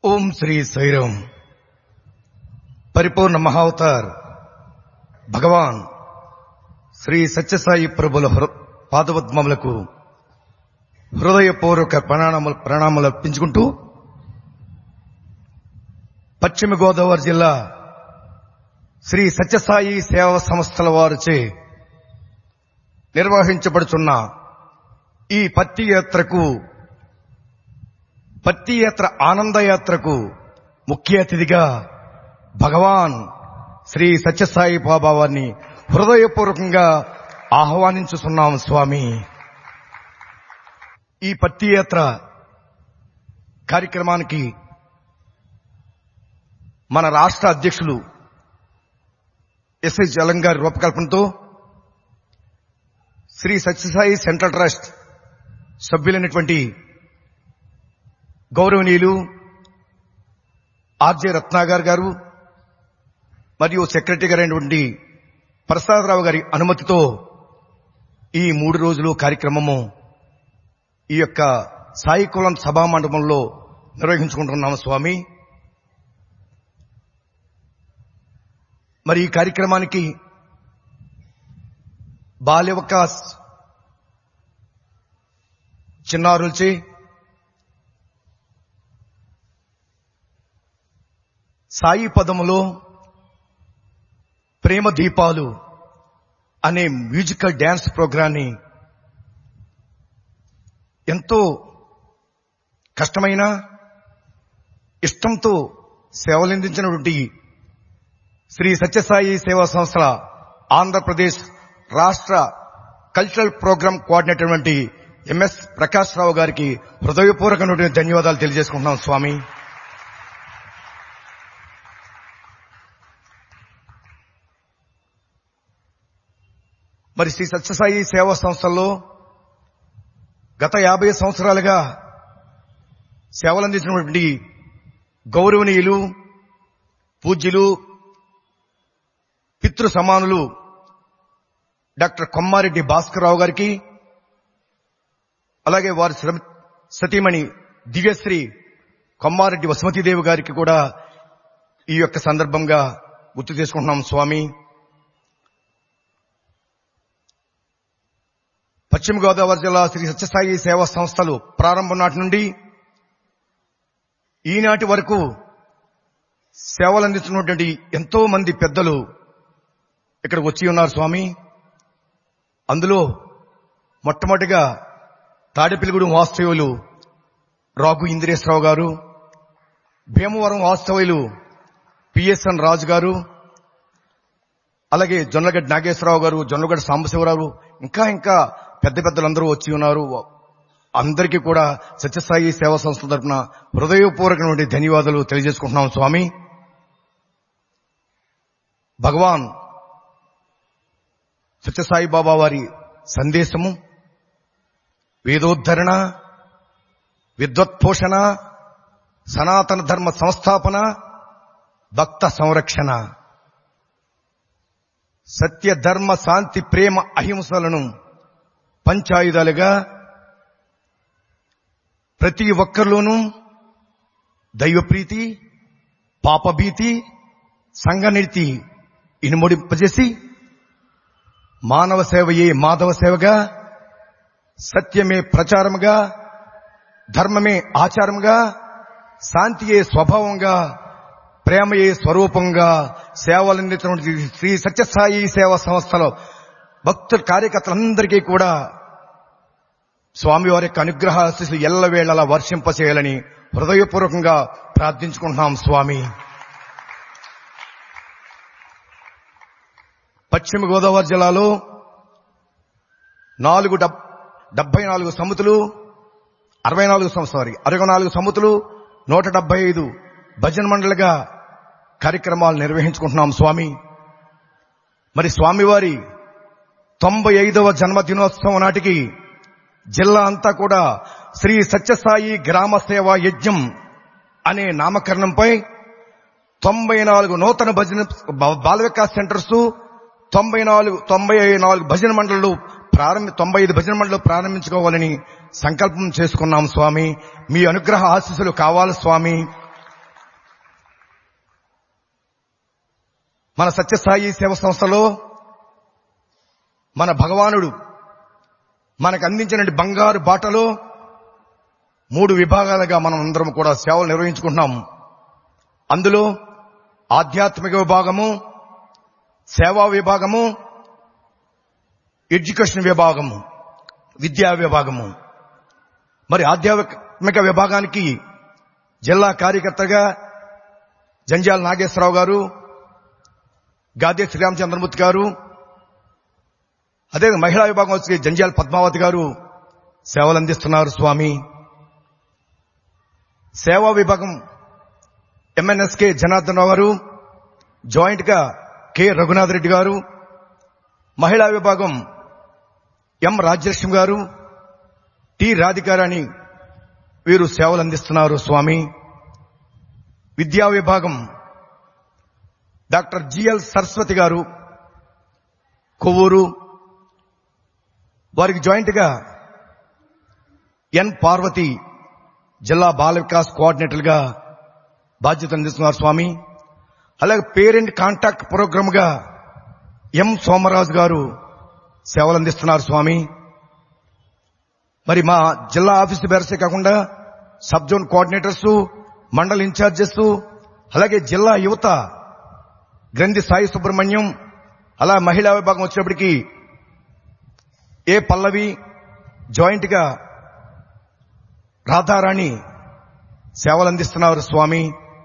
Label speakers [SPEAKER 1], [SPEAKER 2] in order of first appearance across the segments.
[SPEAKER 1] ఓం శ్రీ సైరం పరిపూర్ణ మహావతార్ భగవాన్ శ్రీ సత్యసాయి ప్రభుల హృ- పాదపద్మములకు హృదయపూర్వక ప్రణామములు ప్రణామాలు అర్పించుకుంటూ పశ్చిమ గోదావరి జిల్లా శ్రీ సత్యసాయి సేవా సంస్థల వారిచే నిర్వహించబడుచున్న ఈ పత్తి యాత్రకు పత్తి యాత్ర ఆనందయాత్రకు ముఖ్య అతిథిగా భగవాన్ శ్రీ సత్యసాయి బాబా వారిని హృదయపూర్వకంగా ఆహ్వానించుతున్నాం స్వామి ఈ పత్తి యాత్ర కార్యక్రమానికి మన రాష్ట్ర అధ్యక్షులు ఎస్ఐ జలం గారి రూపకల్పనతో శ్రీ సత్యసాయి సెంట్రల్ ట్రస్ట్ సభ్యులైనటువంటి గౌరవనీయులు ఆర్జే రత్నాగర్ గారు మరియు సెక్రటరీ గారైనటువంటి ప్రసాదరావు గారి అనుమతితో ఈ మూడు రోజులు కార్యక్రమము ఈ యొక్క సాయికులం సభా మండపంలో నిర్వహించుకుంటున్నాము స్వామి మరి ఈ కార్యక్రమానికి బాల్యవకాశ్ చిన్నారులచే సాయి పదములో ప్రేమ దీపాలు అనే మ్యూజికల్ డ్యాన్స్ ప్రోగ్రాన్ని ఎంతో కష్టమైన ఇష్టంతో సేవలందించినటువంటి శ్రీ సత్యసాయి సేవా సంస్థల ఆంధ్రప్రదేశ్ రాష్ట్ర కల్చరల్ ప్రోగ్రామ్ కోఆర్డినేటర్ వంటి ఎంఎస్ ప్రకాష్ రావు గారికి హృదయపూర్వకమైనటువంటి ధన్యవాదాలు తెలియజేసుకుంటున్నాం స్వామి మరి శ్రీ సత్యసాయి సేవా సంస్థల్లో గత యాభై సంవత్సరాలుగా సేవలందించినటువంటి గౌరవనీయులు పూజ్యులు పితృ సమానులు డాక్టర్ కొమ్మారెడ్డి భాస్కర్రావు గారికి అలాగే వారి శ్రమ- సతీమణి దివ్యశ్రీ కొమ్మారెడ్డి వసుమతీదేవి గారికి కూడా ఈ యొక్క సందర్భంగా గుర్తు చేసుకుంటున్నాం స్వామి పశ్చిమ గోదావరి జిల్లా శ్రీ సత్యసాయి సేవా సంస్థలు ప్రారంభం నాటి నుండి ఈనాటి వరకు సేవలందించినటువంటి ఎంతో మంది పెద్దలు ఇక్కడ వచ్చి ఉన్నారు స్వామి అందులో మొట్టమొదటిగా తాడేపల్లిగూడెం వాస్తవ్యులు రాఘు ఇంద్రేశ్వరరావు గారు భీమవరం వాస్తవ్యులు పిఎస్ఎన్ రాజు గారు అలాగే జొన్నగడ్డ నాగేశ్వరరావు గారు జొన్నగడ్డ సాంబశివరావు ఇంకా ఇంకా పెద్ద పెద్దలందరూ వచ్చి ఉన్నారు అందరికీ కూడా సత్యసాయి సేవా సంస్థ తరపున హృదయపూర్వకమైన ధన్యవాదాలు తెలియజేసుకుంటున్నాం స్వామి భగవాన్ సత్యసాయి బాబా వారి సందేశము వేదోద్ధరణ విద్వత్పోషణ సనాతన ధర్మ సంస్థాపన భక్త సంరక్షణ సత్య ధర్మ శాంతి ప్రేమ అహింసలను పంచాయుధాలుగా ప్రతి ఒక్కరిలోనూ దైవప్రీతి పాపభీతి సంఘనీతి ఇనుముడింపజేసి మానవ సేవయే మాధవ సేవగా సత్యమే ప్రచారముగా ధర్మమే ఆచారముగా శాంతియే స్వభావంగా ప్రేమయే స్వరూపంగా సేవలందించినటువంటి శ్రీ సత్యసాయి సేవా సంస్థలో భక్తుల కార్యకర్తలందరికీ కూడా స్వామివారి యొక్క అనుగ్రహ ఆశీస్సులు ఎల్లవేళలా వర్షింపచేయాలని హృదయపూర్వకంగా ప్రార్థించుకుంటున్నాం స్వామి పశ్చిమ గోదావరి జిల్లాలో నాలుగు డబ్- డెబ్బై నాలుగు సముతులు అరవై నాలుగు సం- సారీ అరవై నాలుగు సముతులు నూట డెబ్బై ఐదు భజన మండలిగా కార్యక్రమాలు నిర్వహించుకుంటున్నాం స్వామి మరి స్వామివారి తొంభై ఐదవ జన్మదినోత్సవం నాటికి జిల్లా అంతా కూడా శ్రీ సత్యసాయి గ్రామ సేవా యజ్ఞం అనే నామకరణంపై తొంభై నాలుగు నూతన భజన బ- బాల వికాస్ సెంటర్స్ తొంభై నాలుగు తొంభై నాలుగు భజన మండళ్ళు ప్రారంభ తొంభై ఐదు భజన మండలు ప్రారంభించుకోవాలని సంకల్పం చేసుకున్నాం స్వామి మీ అనుగ్రహ ఆశీస్సులు కావాలి స్వామి మన సత్యసాయి సేవ సంస్థలో మన భగవానుడు మనకు అందించిన బంగారు బాటలో మూడు విభాగాలుగా మనం అందరం కూడా సేవలు నిర్వహించుకుంటున్నాం అందులో ఆధ్యాత్మిక విభాగము సేవా విభాగము ఎడ్యుకేషన్ విభాగము విద్యా విభాగము మరి ఆధ్యాత్మిక విభాగానికి జిల్లా కార్యకర్తగా జంజాల నాగేశ్వరరావు గారు గాదే శ్రీరామచంద్రమూర్తి గారు అదే మహిళా విభాగం వచ్చి జంజాల పద్మావతి గారు సేవలు అందిస్తున్నారు స్వామి సేవా విభాగం ఎంఎన్ఎస్కే జనార్దన్ రావు గారు జాయింట్ గా కె రఘునాథ్ రెడ్డి గారు మహిళా విభాగం ఎం రాజ్యలక్ష్మి గారు టి రాధికారాణి వీరు సేవలు అందిస్తున్నారు స్వామి విద్యా విభాగం డాక్టర్ జిఎల్ సరస్వతి గారు కొవ్వూరు వారికి జాయింట్ గా ఎన్ పార్వతి జిల్లా బాల వికాస్ కోఆర్డినేటర్ గా బాధ్యత అందిస్తున్నారు స్వామి అలాగే పేరెంట్ కాంటాక్ట్ ప్రోగ్రామ్ గా ఎం సోమరాజు గారు సేవలు అందిస్తున్నారు స్వామి మరి మా జిల్లా ఆఫీసు బేరసే కాకుండా sub zone coordinators mandal incharges అలాగే జిల్లా యువత గ్రంథి సాయి సుబ్రహ్మణ్యం అలా మహిళా విభాగం వచ్చినప్పటికీ ఏ పల్లవి జాయింట్ గా రాధారాణి సేవలు అందిస్తున్నారు స్వామి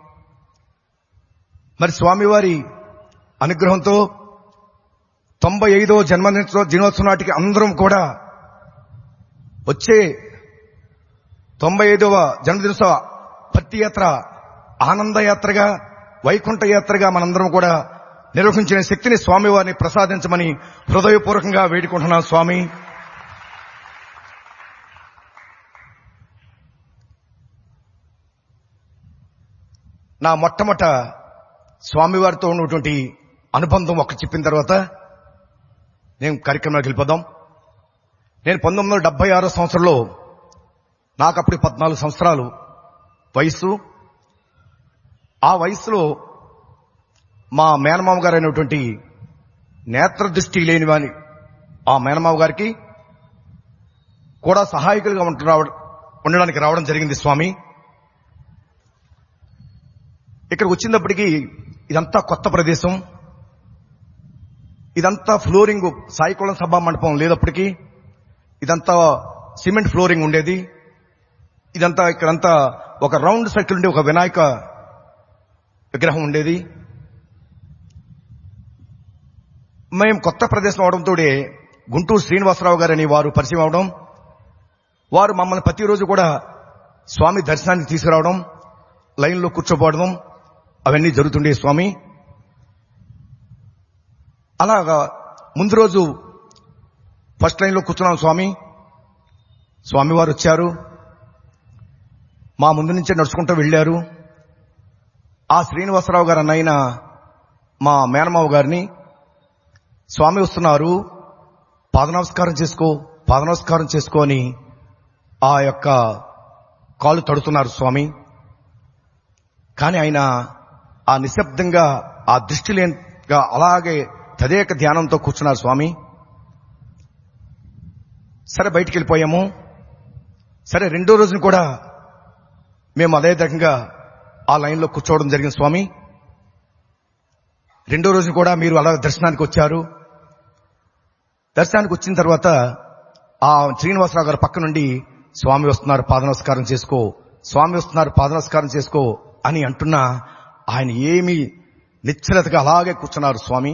[SPEAKER 1] మరి స్వామివారి అనుగ్రహంతో తొంభై ఐదో జన్మదినోత్సవ దినోత్సవం నాటికి అందరం కూడా వచ్చే తొంభై ఐదవ జన్మదినోత్సవ భక్తి యాత్ర ఆనంద యాత్రగా వైకుంఠ యాత్రగా మనందరం కూడా నిర్వహించిన శక్తిని స్వామివారిని ప్రసాదించమని హృదయపూర్వకంగా వేడుకుంటున్నాం స్వామి నా మొట్టమొదట స్వామివారితో ఉన్నటువంటి అనుబంధం ఒక చెప్పిన తర్వాత నేను కార్యక్రమానికి వెళ్ళిపోదాం నేను పంతొమ్మిది వందల డెబ్బై ఆరో సంవత్సరంలో నాకు అప్పుడు పద్నాలుగు సంవత్సరాలు వయస్సు ఆ వయసులో మా మేనమామ గారు అయినటువంటి నేత్ర దృష్టి లేని వాని ఆ మేనమామ గారికి కూడా సహాయకులుగా ఉంటున్నా ఉండడానికి రావడం జరిగింది స్వామి ఇక్కడికి వచ్చినప్పటికీ ఇదంతా కొత్త ప్రదేశం ఇదంతా ఫ్లోరింగ్ సాయికుళం సభా మండపం లేదప్పటికీ ఇదంతా సిమెంట్ ఫ్లోరింగ్ ఉండేది ఇదంతా ఇక్కడంతా ఒక రౌండ్ సర్కిల్ ఉండే ఒక వినాయక విగ్రహం ఉండేది మేము కొత్త ప్రదేశం అవడంతో గుంటూరు శ్రీనివాసరావు గారని వారు పరిచయం అవడం వారు మమ్మల్ని ప్రతిరోజు కూడా స్వామి దర్శనానికి తీసుకురావడం లైన్లో కూర్చోబోవడం అవన్నీ జరుగుతుండే స్వామి అలాగా ముందు రోజు ఫస్ట్ లైన్లో కూర్చున్నాం స్వామి స్వామివారు వచ్చారు మా ముందు నుంచే నడుచుకుంటూ వెళ్ళారు ఆ శ్రీనివాసరావు గారు అన్నైన మా మేనమావ గారిని స్వామి వస్తున్నారు పాదనమస్కారం చేసుకో పాదనమస్కారం చేసుకో అని ఆ యొక్క కాలు తడుతున్నారు స్వామి కానీ ఆయన ఆ నిశ్శబ్దంగా ఆ దృష్టి లేనిగా అలాగే తదేక ధ్యానంతో కూర్చున్నారు స్వామి సరే బయటికి వెళ్ళిపోయాము సరే రెండో రోజున కూడా మేము అదే రకంగా ఆ లైన్లో కూర్చోవడం జరిగింది స్వామి రెండో రోజు కూడా మీరు అలా దర్శనానికి వచ్చారు దర్శనానికి వచ్చిన తర్వాత ఆ శ్రీనివాసరావు గారి పక్క నుండి స్వామి వస్తున్నారు పాదనమస్కారం చేసుకో స్వామి వస్తున్నారు పాదనమస్కారం చేసుకో అని అంటున్నా ఆయన ఏమి నిశ్చలతగా అలాగే కూర్చున్నారు స్వామి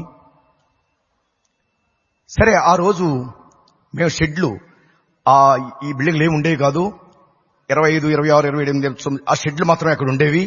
[SPEAKER 1] సరే ఆ రోజు మేము షెడ్లు ఆ ఈ బిల్డింగ్లు ఏమి ఉండేవి కాదు ఇరవై ఐదు ఇరవై ఆరు ఇరవై ఎనిమిది ఇరవై తొమ్మిది ఆ షెడ్లు మాత్రమే అక్కడ ఉండేవి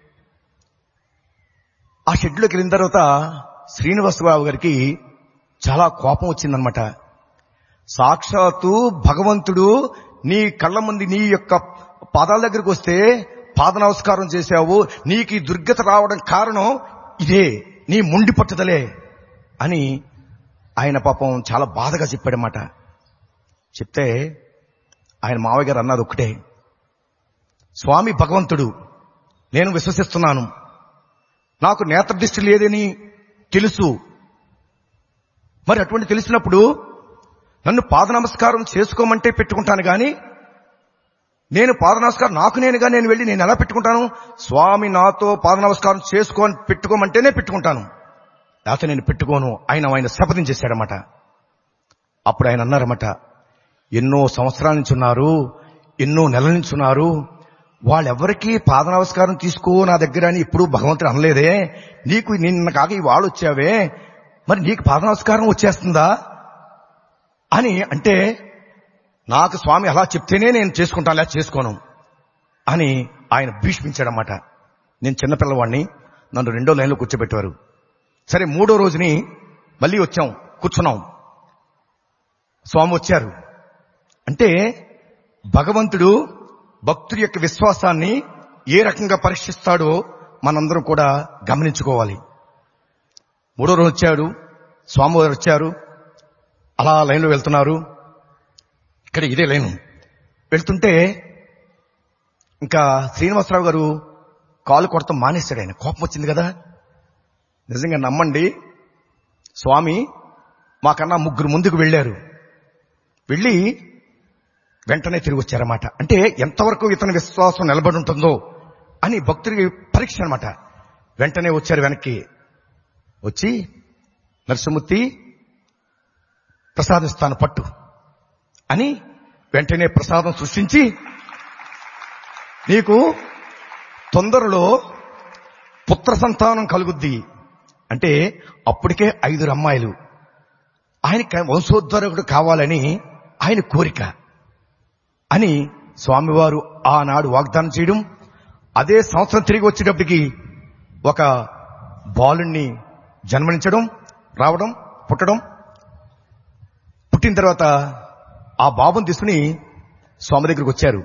[SPEAKER 1] ఆ షెడ్లోకి వెళ్ళిన తర్వాత శ్రీనివాసరావు గారికి చాలా కోపం వచ్చిందనమాట సాక్షాత్తు భగవంతుడు నీ కళ్ళ ముందు నీ యొక్క పాదాల దగ్గరికి వస్తే పాద నమస్కారం చేశావు నీకు ఈ దుర్గత రావడం కారణం ఇదే నీ ముండి పట్టుదలే అని ఆయన పాపం చాలా బాధగా చెప్పాడన్నమాట చెప్తే ఆయన మావయ్య గారు అన్నారు ఒక్కటే స్వామి భగవంతుడు నేను విశ్వసిస్తున్నాను నాకు నేత్రదృష్టి లేదని తెలుసు మరి అటువంటి తెలిసినప్పుడు నన్ను పాద నమస్కారం చేసుకోమంటే పెట్టుకుంటాను గాని నేను పాద నమస్కారం నాకు నేనుగా నేను వెళ్ళి నేను ఎలా పెట్టుకుంటాను స్వామి నాతో పాద నమస్కారం చేసుకోని పెట్టుకోమంటేనే పెట్టుకుంటాను లేకపోతే నేను పెట్టుకోను ఆయన ఆయన శపథం చేశాడనమాట అప్పుడు ఆయన అన్నారన్నమాట ఎన్నో సంవత్సరాల నుంచి ఉన్నారు ఎన్నో నెలల నుంచి ఉన్నారు వాళ్ళెవరికీ పాద నమస్కారం తీసుకో నా దగ్గర అని ఇప్పుడు భగవంతుడు అనలేదే నీకు నిన్న కాక ఈ వాళ్ళు వచ్చావే మరి నీకు పాద నమస్కారం వచ్చేస్తుందా అని అంటే నాకు స్వామి అలా చెప్తేనే నేను చేసుకుంటాను లేదా చేసుకోను అని ఆయన భీష్మించాడన్నమాట నేను చిన్నపిల్లవాడిని నన్ను రెండో లైన్లో కూర్చోబెట్టారు సరే మూడో రోజుని మళ్ళీ వచ్చాం కూర్చున్నాం స్వామి వచ్చారు అంటే భగవంతుడు భక్తుడి యొక్క విశ్వాసాన్ని ఏ రకంగా పరీక్షిస్తాడో మనందరం కూడా గమనించుకోవాలి మూడో రోజు వచ్చాడు స్వామివారు వచ్చారు అలా లైన్లో వెళ్తున్నారు ఇక్కడ ఇదే లైను వెళ్తుంటే ఇంకా శ్రీనివాసరావు గారు కాలు కొడతాం మానేస్తాడు ఆయన కోపం వచ్చింది కదా నిజంగా నమ్మండి స్వామి మాకన్నా ముగ్గురు ముందుకు వెళ్ళారు వెళ్ళి వెంటనే తిరిగి వచ్చారన్నమాట అంటే ఎంతవరకు ఇతని విశ్వాసం నిలబడి ఉంటుందో అని భక్తుడికి పరీక్ష అనమాట వెంటనే వచ్చారు వెనక్కి వచ్చి నరసింహమూర్తి ప్రసాదిస్తాను పట్టు అని వెంటనే ప్రసాదం సృష్టించి నీకు తొందరలో పుత్ర సంతానం కలుగుద్ది అంటే అప్పటికే ఐదురు అమ్మాయిలు ఆయన వంశోద్ధరకుడు కావాలని ఆయన కోరిక అని స్వామివారు ఆనాడు వాగ్దానం చేయడం అదే సంవత్సరం తిరిగి వచ్చేటప్పటికి ఒక బాలుణ్ణి జన్మనించడం రావడం పుట్టడం పుట్టిన తర్వాత ఆ బాబుని తీసుకుని స్వామి దగ్గరికి వచ్చారు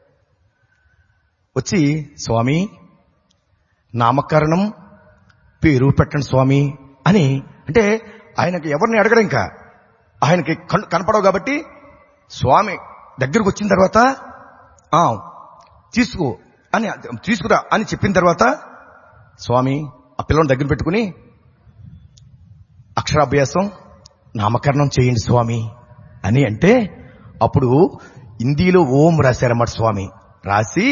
[SPEAKER 1] వచ్చి స్వామి నామకరణం పేరు పెట్టండి స్వామి అని అంటే ఆయనకి ఎవరిని అడగరు ఇంకా ఆయనకి కన్- కనపడవు కాబట్టి స్వామి దగ్గరకు వచ్చిన తర్వాత "ఆ, తీసుకో అని తీసుకురా అని చెప్పిన తర్వాత స్వామి ఆ పిల్లని దగ్గర పెట్టుకుని అక్షరాభ్యాసం నామకరణం చేయండి స్వామి అని అంటే అప్పుడు హిందీలో ఓం రాశారన్నమాట స్వామి రాసి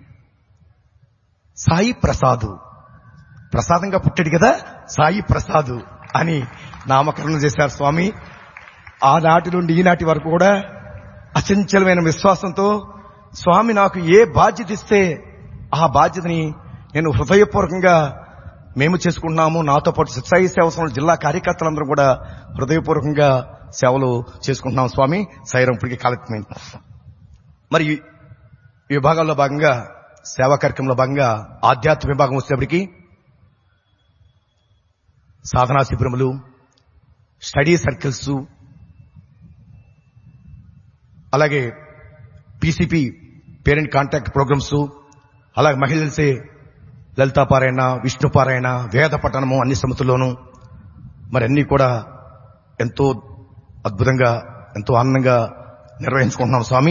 [SPEAKER 1] సాయి ప్రసాదు ప్రసాదంగా పుట్టాడు కదా సాయి ప్రసాదు అని నామకరణం చేశారు స్వామి ఆనాటి నుండి ఈనాటి వరకు కూడా అచంచలమైన విశ్వాసంతో స్వామి నాకు ఏ బాధ్యత ఇస్తే ఆ బాధ్యతని నేను హృదయపూర్వకంగా మేము చేసుకుంటున్నాము నాతో పాటు సాయి సేవ సంఘం జిల్లా కార్యకర్తలందరూ కూడా హృదయపూర్వకంగా సేవలు చేసుకుంటున్నాం స్వామి సైరం ఇప్పటికీ కాలెత్తిపోయింది మరి ఈ విభాగాల్లో భాగంగా సేవా కార్యక్రమంలో భాగంగా ఆధ్యాత్మిక విభాగం వచ్చేటప్పటికి సాధనా శిబిరములు స్టడీ సర్కిల్స్ అలాగే పీసీపీ పేరెంట్ కాంటాక్ట్ ప్రోగ్రామ్స్ అలాగే మహిళలసే లలితాపారాయణ విష్ణుపారాయణ వేద పఠనము అన్ని సమితుల్లోనూ మరి అన్ని కూడా ఎంతో అద్భుతంగా ఎంతో ఆనందంగా నిర్వహించుకుంటున్నాం స్వామి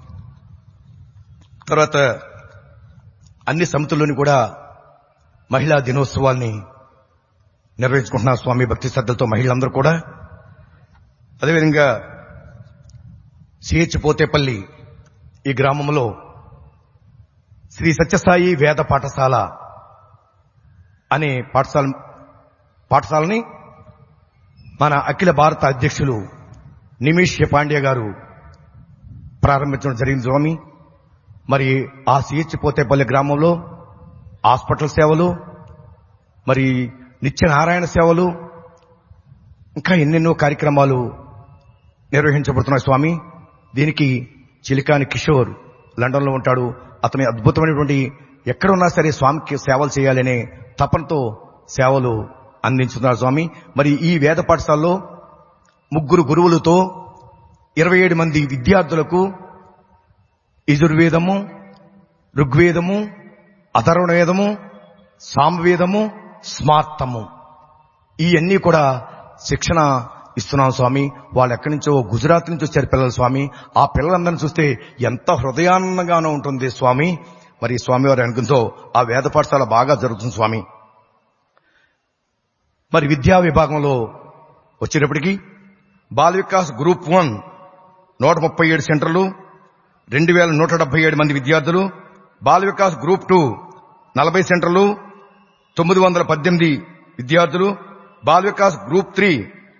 [SPEAKER 1] తర్వాత అన్ని సమితుల్లోని కూడా మహిళా దినోత్సవాల్ని నిర్వహించుకుంటున్నారు స్వామి భక్తి శ్రద్ధలతో మహిళలందరూ కూడా అదేవిధంగా సిహెచ్ పోతేపల్లి ఈ గ్రామంలో శ్రీ సత్యసాయి వేద పాఠశాల అనే పాఠశాల పాఠశాలని మన అఖిల భారత అధ్యక్షులు నిమిష్ పాండ్య గారు ప్రారంభించడం జరిగింది స్వామి మరి ఆ సిహెచ్ పోతేపల్లి గ్రామంలో హాస్పిటల్ సేవలు మరి నిత్య నారాయణ సేవలు ఇంకా ఎన్నెన్నో కార్యక్రమాలు నిర్వహించబడుతున్నాయి స్వామి దీనికి చిలికాని కిషోర్ లండన్ లో ఉంటాడు అతని అద్భుతమైనటువంటి ఎక్కడున్నా సరే స్వామికి సేవలు చేయాలనే తపనతో సేవలు అందించుతున్నారు స్వామి మరి ఈ వేద పాఠశాలలో ముగ్గురు గురువులతో ఇరవై ఏడు మంది విద్యార్థులకు యజుర్వేదము ఋగ్వేదము అథర్వణ వేదము సామవేదము స్మార్తము ఈ అన్ని కూడా శిక్షణ ఇస్తున్నాం స్వామి వాళ్ళు ఎక్కడి నుంచో గుజరాత్ నుంచి వచ్చారు పిల్లలు స్వామి ఆ పిల్లలందరిని చూస్తే ఎంత హృదయానందంగానో ఉంటుంది స్వామి మరి స్వామి వారి అనుకుంతో ఆ వేద పాఠశాల బాగా జరుగుతుంది స్వామి మరి విద్యా విభాగంలో వచ్చేటప్పటికి బాల వికాస్ గ్రూప్ వన్ నూట ముప్పై ఏడు సెంటర్లు రెండు వేల నూట డెబ్బై ఏడు మంది విద్యార్థులు బాల వికాస్ గ్రూప్ టూ నలభై సెంటర్లు తొమ్మిది వందల పద్దెనిమిది విద్యార్థులు బాల వికాస్ గ్రూప్ త్రీ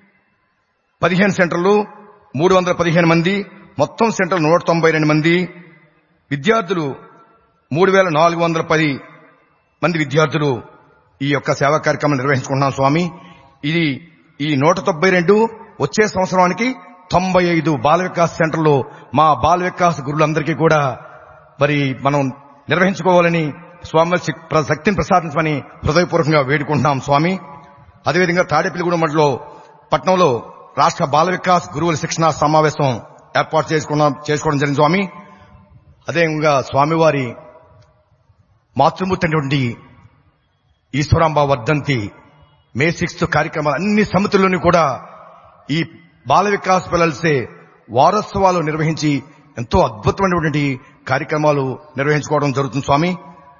[SPEAKER 1] పదిహేను సెంటర్లు మూడు వందల పదిహేను మంది మొత్తం సెంటర్లు నూట తొంభై రెండు మంది విద్యార్థులు మూడు వేల నాలుగు వందల పది మంది విద్యార్థులు ఈ యొక్క సేవా కార్యక్రమం నిర్వహించుకుంటున్నాం స్వామి ఇది ఈ నూట తొంభై రెండు వచ్చే సంవత్సరానికి తొంభై ఐదు బాల వికాస్ సెంటర్లు మా బాల వికాస్ గురులందరికీ కూడా మరి మనం నిర్వహించుకోవాలని స్వామి శక్- ప్ర- శక్తిని ప్రసాదించమని హృదయపూర్వకంగా వేడుకుంటున్నాం స్వామి అదేవిధంగా తాడేపల్లిగూడెం మండలో పట్నంలో రాష్ట్ర బాల వికాస్ గురువుల శిక్షణ సమావేశం ఏర్పాటు చేసుకున్నాం చేసుకోవడం జరిగింది స్వామి అదేవిధంగా స్వామివారి మాతృమూర్తి అయినటువంటి ఈశ్వరాంబ వర్ధంతి మే సిక్స్త్ కార్యక్రమాలు అన్ని సమితుల్లోని కూడా ఈ బాల వికాస్ పిల్లలసే వారోత్సవాలు నిర్వహించి ఎంతో అద్భుతమైనటువంటి కార్యక్రమాలు నిర్వహించుకోవడం జరుగుతుంది స్వామి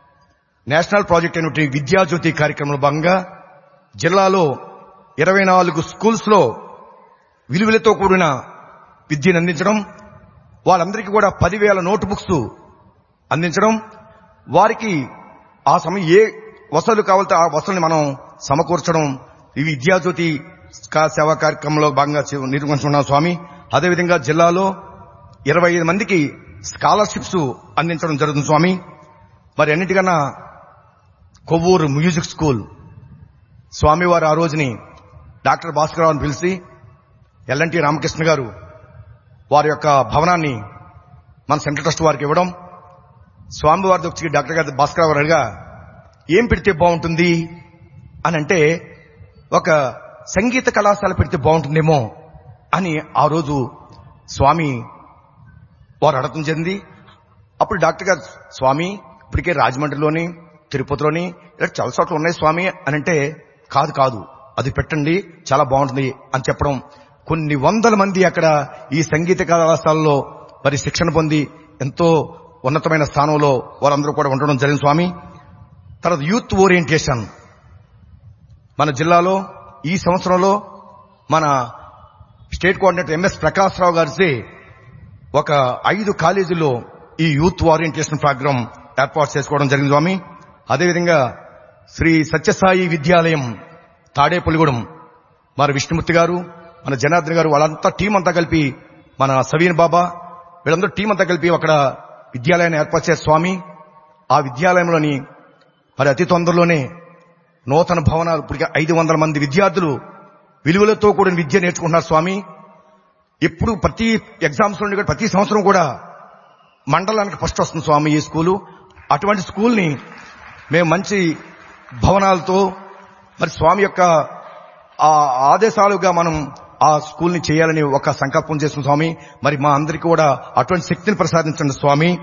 [SPEAKER 1] నేషనల్ ప్రాజెక్ట్ అయినటువంటి విద్యాజ్యోతి కార్యక్రమంలో భాగంగా జిల్లాలో ఇరవై నాలుగు స్కూల్స్ లో విలువలతో కూడిన విద్యను అందించడం వాళ్ళందరికీ కూడా పదివేల నోట్ బుక్స్ అందించడం వారికి ఆ సమయం ఏ వసతులు కావాలంటే ఆ వసతుల్ని మనం సమకూర్చడం ఈ విద్యాజ్యోతి కా- సేవా కార్యక్రమంలో భాగంగా చే- నిర్వహించుకున్నాం స్వామి అదేవిధంగా జిల్లాలో ఇరవై ఐదు మందికి స్కాలర్షిప్స్ అందించడం జరుగుతుంది స్వామి మరి అన్నిటికన్నా కొవ్వూరు మ్యూజిక్ స్కూల్ స్వామివారు ఆ రోజుని డాక్టర్ భాస్కరరావుని పిలిచి ఎల్ఎన్టీ రామకృష్ణ గారు వారి యొక్క భవనాన్ని మన సెంట్రల్ ట్రస్ట్ వారికి ఇవ్వడం స్వామివారి వచ్చి డాక్టర్ గారు భాస్కరరావు అడిగా ఏం పెడితే బాగుంటుంది అని అంటే ఒక సంగీత కళాశాల పెడితే బాగుంటుందేమో అని ఆ రోజు స్వామి వారు అడగడం జరిగింది అప్పుడు డాక్టర్ గారు స్వామి ఇప్పటికే రాజమండ్రిలోని తిరుపతిలోని ఇలా చాలా చోట్ల ఉన్నాయి స్వామి అని అంటే కాదు కాదు అది పెట్టండి చాలా బాగుంటుంది అని చెప్పడం కొన్ని వందల మంది అక్కడ ఈ సంగీత కళాశాలలో మరి శిక్షణ పొంది ఎంతో ఉన్నతమైన స్థానంలో వారందరూ కూడా ఉండడం జరిగింది స్వామి తర్వాత యూత్ ఓరియంటేషన్ మన జిల్లాలో ఈ సంవత్సరంలో మన స్టేట్ కోఆర్డినేటర్ ఎంఎస్ ప్రకాశ్రావు గారిచే ఒక ఐదు కాలేజీల్లో ఈ యూత్ ఓరియంటేషన్ ప్రోగ్రామ్ ఏర్పాటు చేసుకోవడం జరిగింది స్వామి అదేవిధంగా శ్రీ సత్యసాయి విద్యాలయం తాడేపల్లిగూడెం మరి విష్ణుమూర్తి గారు మన జనార్దన్ గారు వాళ్ళంతా టీం అంతా కలిపి మన సవీన్ బాబా వీళ్ళందరూ టీం అంతా కలిపి అక్కడ విద్యాలయాన్ని ఏర్పాటు చేశారు స్వామి ఆ విద్యాలయంలోని మరి అతి తొందరలోనే నూతన భవనాలు ఇప్పటికే ఐదు వందల మంది విద్యార్థులు విలువలతో కూడిన విద్య నేర్చుకుంటున్నారు స్వామి ఎప్పుడు ప్రతి ఎగ్జామ్స్ నుండి కూడా ప్రతి సంవత్సరం కూడా మండలానికి ఫస్ట్ వస్తుంది స్వామి ఈ స్కూలు అటువంటి స్కూల్ని మేము మంచి భవనాలతో మరి స్వామి యొక్క ఆ ఆదేశాలుగా మనం ఆ స్కూల్ని చేయాలని ఒక సంకల్పం చేసిన స్వామి మరి మా అందరికీ కూడా అటువంటి శక్తిని ప్రసాదించండి స్వామి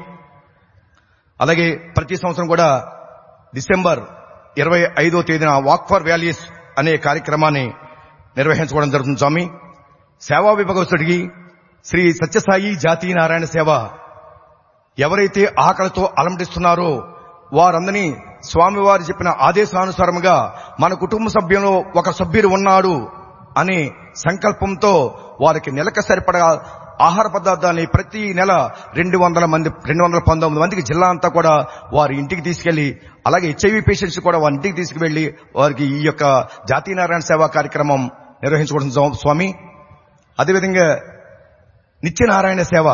[SPEAKER 1] అలాగే ప్రతి సంవత్సరం కూడా డిసెంబర్ ఇరవై ఐదో తేదీన వాక్ ఫర్ వ్యాలీస్ అనే కార్యక్రమాన్ని నిర్వహించుకోవడం జరుగుతుంది స్వామి సేవా విభాగస్తుడికి శ్రీ సత్యసాయి జాతీయ నారాయణ సేవ ఎవరైతే ఆకలితో అలమటిస్తున్నారో వారందరినీ స్వామివారు చెప్పిన ఆదేశానుసారముగా మన కుటుంబ సభ్యులు ఒక సభ్యుడు ఉన్నాడు అనే సంకల్పంతో వారికి నెలకు సరిపడా ఆహార పదార్థాన్ని ప్రతి నెల రెండు వందల మంది రెండు వందల పంతొమ్మిది మందికి జిల్లా అంతా కూడా వారి ఇంటికి తీసుకెళ్లి అలాగే హెచ్ఐవి పేషెంట్స్ కూడా వారి ఇంటికి తీసుకువెళ్లి వారికి ఈ యొక్క జాతీయ నారాయణ సేవా కార్యక్రమం నిర్వహించుకోవడం స్వా- స్వామి అదేవిధంగా నిత్యనారాయణ సేవ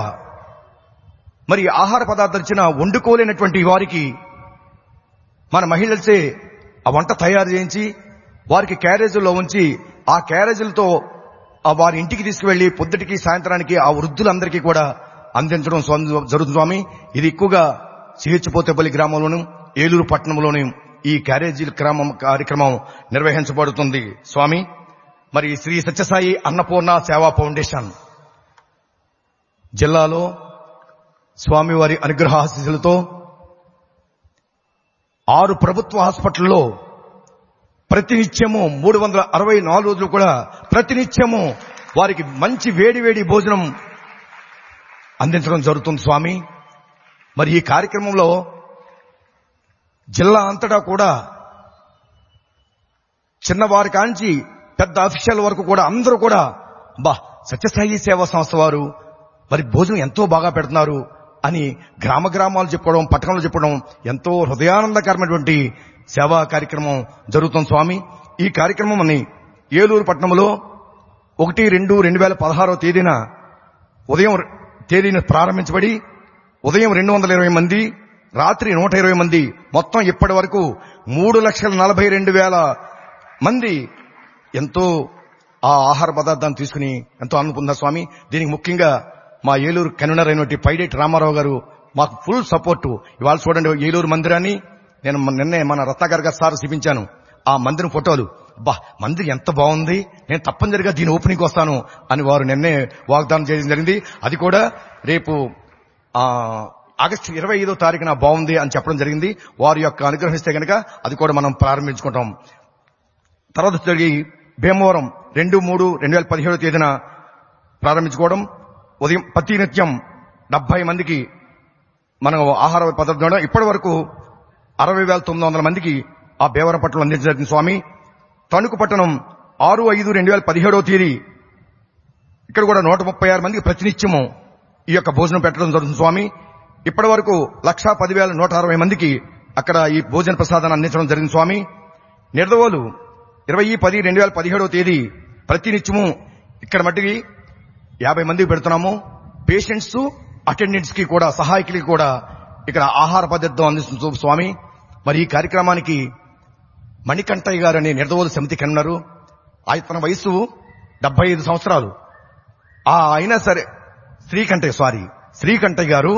[SPEAKER 1] మరి ఆహార పదార్థాలు ఇచ్చిన వండుకోలేనటువంటి వారికి మన మహిళలచే ఆ వంట తయారు చేయించి వారికి క్యారేజీల్లో ఉంచి ఆ క్యారేజీలతో ఆ వారి ఇంటికి తీసుకువెళ్లి పొద్దుటికి సాయంత్రానికి ఆ వృద్ధులందరికీ కూడా అందించడం స్వామి- జరుగుతుంది స్వామి ఇది ఎక్కువగా సిహెచ్పోతేపల్లి గ్రామంలోను ఏలూరు పట్టణంలోను ఈ క్యారేజీల క్రమం కార్యక్రమం నిర్వహించబడుతుంది స్వామి మరి శ్రీ సత్యసాయి అన్నపూర్ణ సేవా ఫౌండేషన్ జిల్లాలో స్వామివారి అనుగ్రహాశీసులతో ఆరు ప్రభుత్వ హాస్పిటల్లో ప్రతినిత్యము మూడు వందల అరవై నాలుగు రోజులు కూడా ప్రతినిత్యము వారికి మంచి వేడి వేడి భోజనం అందించడం జరుగుతుంది స్వామి మరి ఈ కార్యక్రమంలో జిల్లా అంతటా కూడా చిన్నవారి కాంచి పెద్ద అఫీషియల్ వరకు కూడా అందరూ కూడా బా సత్యసాయి సేవా సంస్థ వారు మరి భోజనం ఎంతో బాగా పెడుతున్నారు అని గ్రామ గ్రామాలు చెప్పుకోవడం పట్టణంలో చెప్పడం ఎంతో హృదయానందకరమైనటువంటి సేవా కార్యక్రమం జరుగుతుంది స్వామి ఈ కార్యక్రమం అని ఏలూరు పట్టణంలో ఒకటి రెండు రెండు వేల పదహారో తేదీన ఉదయం రె- తేదీన ప్రారంభించబడి ఉదయం రెండు వందల ఇరవై మంది రాత్రి నూట ఇరవై మంది మొత్తం ఇప్పటి వరకు మూడు లక్షల నలభై రెండు వేల మంది ఎంతో ఆ ఆహార పదార్థాన్ని తీసుకుని ఎంతో ఆనందపొందారు స్వామి దీనికి ముఖ్యంగా మా ఏలూరు కన్వీనర్ అయినటువంటి పైడేటి రామారావు గారు మాకు ఫుల్ సపోర్టు ఇవాళ చూడండి ఏలూరు మందిరాన్ని నేను మొన్న- నిన్నే మన రత్నాకర్ గారు సార్ చూపించాను ఆ మందిరం ఫోటోలు బా మందిరం ఎంత బాగుంది నేను తప్పనిసరిగా దీని ఓపెనింగ్ వస్తాను అని వారు నిన్నే వాగ్దానం చేయడం జరిగింది అది కూడా రేపు ఆ ఆగస్టు ఇరవై ఐదో తారీఖున బాగుంది అని చెప్పడం జరిగింది వారి యొక్క అనుగ్రహిస్తే కనుక అది కూడా మనం ప్రారంభించుకుంటాం తర్వాత జరిగి భీమవరం రెండు మూడు రెండు వేల పదిహేడు తేదీన ప్రారంభించుకోవడం ఉదయం ప్రతి నిత్యం డెబ్బై మందికి మనం ఆహార పదార్థం ఇప్పటి వరకు అరవై వేల తొమ్మిది వందల మందికి ఆ భీమవరం పట్టణం అందించడం జరిగింది స్వామి తణుకు పట్టణం ఆరు ఐదు రెండు వేల పదిహేడవ తేదీ ఇక్కడ కూడా నూట ముప్పై ఆరు మందికి ప్రతినిత్యము ఈ యొక్క భోజనం పెట్టడం జరుగుతుంది స్వామి ఇప్పటి వరకు లక్షా పదివేల నూట అరవై మందికి అక్కడ ఈ భోజన ప్రసాదాన్ని అందించడం జరిగింది స్వామి నిర్దవోలు ఇరవై పది రెండు వేల పదిహేడవ తేదీ ప్రతినిత్యము ఇక్కడ మట్టికి యాభై మందికి పెడుతున్నాము పేషెంట్స్ అటెండెంట్స్ కి కూడా సహాయకులకి కూడా ఇక్కడ ఆహార పదార్థం అందిస్తుంది స్వామి మరి ఈ కార్యక్రమానికి మణికంఠయ్య గారు అనే నిర్దవోలు సమితి కన్నారు ఆయన వయసు డెబ్బై ఐదు సంవత్సరాలు ఆ అయినా సరే శ్రీకంఠయ్య సారీ శ్రీకంఠయ్య గారు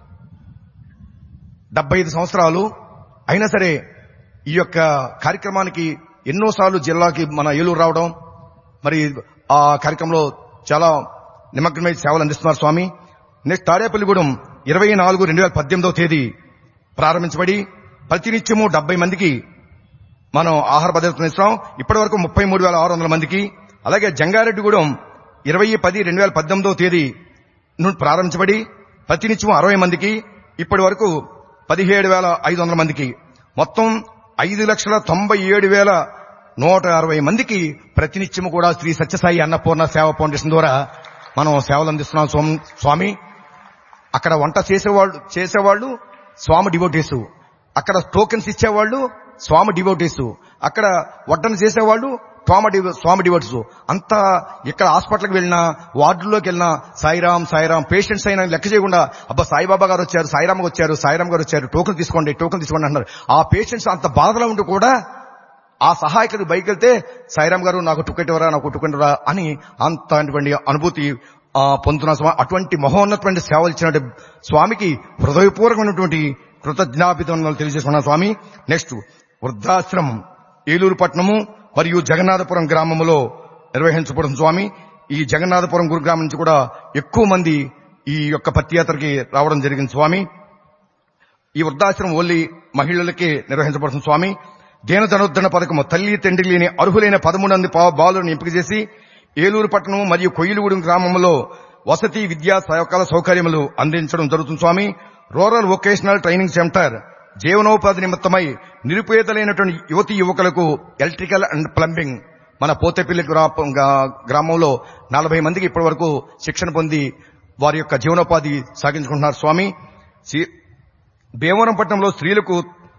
[SPEAKER 1] డెబ్బై ఐదు సంవత్సరాలు అయినా సరే ఈ యొక్క కార్యక్రమానికి ఎన్నోసార్లు జిల్లాకి మన ఏలూరు రావడం మరి ఆ కార్యక్రమంలో చాలా నిమగ్నమై సేవలు అందిస్తున్నారు స్వామి నెక్స్ట్ తాడేపల్లిగూడెం ఇరవై నాలుగు రెండు వేల పద్దెనిమిదవ తేదీ ప్రారంభించబడి ప్రతినిత్యము డెబ్బై మందికి మనం ఆహార పదార్థాలు ఇస్తున్నాం ఇప్పటి వరకు ముప్పై మూడు వేల ఆరు వందల మందికి అలాగే జంగారెడ్డిగూడెం ఇరవై పది రెండు వేల పద్దెనిమిదవ తేదీ నుండి ప్రారంభించబడి ప్రతినిత్యం అరవై మందికి ఇప్పటి వరకు పదిహేడు వేల ఐదు వందల మందికి మొత్తం ఐదు లక్షల తొంభై ఏడు వేల నూట అరవై మందికి ప్రతినిత్యము కూడా శ్రీ సత్యసాయి అన్నపూర్ణ సేవా ఫౌండేషన్ ద్వారా మనం సేవలు అందిస్తున్నాం స్వామి- స్వామి అక్కడ వంట చేసేవాళ్ళు చేసేవాళ్ళు స్వామి డివోటీసు అక్కడ టోకెన్స్ ఇచ్చేవాళ్ళు స్వామి డివోటీసు అక్కడ వడ్డన చేసేవాళ్ళు స్వామి డివో స్వామి డివోటీసు అంతా ఇక్కడ హాస్పిటల్కి వెళ్ళినా వార్డుల్లోకి వెళ్ళినా సాయిరామ్ సాయిరామ్ పేషెంట్స్ అయినా లెక్క చేయకుండా అబ్బా సాయిబాబా గారు వచ్చారు సాయిరామ్ వచ్చారు సాయిరామ్ గారు వచ్చారు టోకెన్ తీసుకోండి టోకెన్ తీసుకోండి అంటున్నారు ఆ పేషెంట్స్ అంత బాధలో ఉండి కూడా ఆ సహాయకుడు బయటికి వెళ్తే సాయిరామ్ గారు నాకు టికెట్ ఇవ్వరా నాకు టికెట్ ఇవ్వరా అని అంత అనుభూతి ఆ, పొందుతున్న స్వామి అటువంటి మహోన్నతమైన సేవలు ఇచ్చిన స్వామికి హృదయపూర్వకమైనటువంటి కృతజ్ఞాపితం తెలియజేసుకున్న స్వామి నెక్స్ట్ వృద్ధాశ్రమం ఏలూరు పట్టణము మరియు జగన్నాథపురం గ్రామంలో నిర్వహించబడుతుంది స్వామి ఈ జగన్నాథపురం గురు గ్రామం నుంచి కూడా ఎక్కువ మంది ఈ యొక్క పత్యాత్రకి రావడం జరిగింది స్వామి ఈ వృద్ధాశ్రమం ఓన్లీ మహిళలకే నిర్వహించబడుతుంది స్వామి దీన ధనోద్ధరణ పథకము తల్లి తండ్రి లేని అర్హులైన పదమూడు మంది పా- బాలులను ఎంపిక చేసి ఏలూరు పట్టణం మరియు కొయ్యలగూడెం గ్రామంలో వసతి విద్యా సహకార సౌకర్యములు అందించడం జరుగుతుంది స్వామి రూరల్ వొకేషనల్ ట్రైనింగ్ సెంటర్ జీవనోపాధి నిమిత్తమై నిరుపేదలైనటువంటి యువతి యువకులకు ఎలక్ట్రికల్ అండ్ ప్లంబింగ్ మన పోతేపల్లి గ్రా- గా- గ్రామంలో నలభై మందికి ఇప్పటి వరకు శిక్షణ పొంది వారి యొక్క జీవనోపాధి సాగించుకుంటున్నారు స్వామి శ్రీ- భీమవరం పట్టణంలో స్త్రీలకు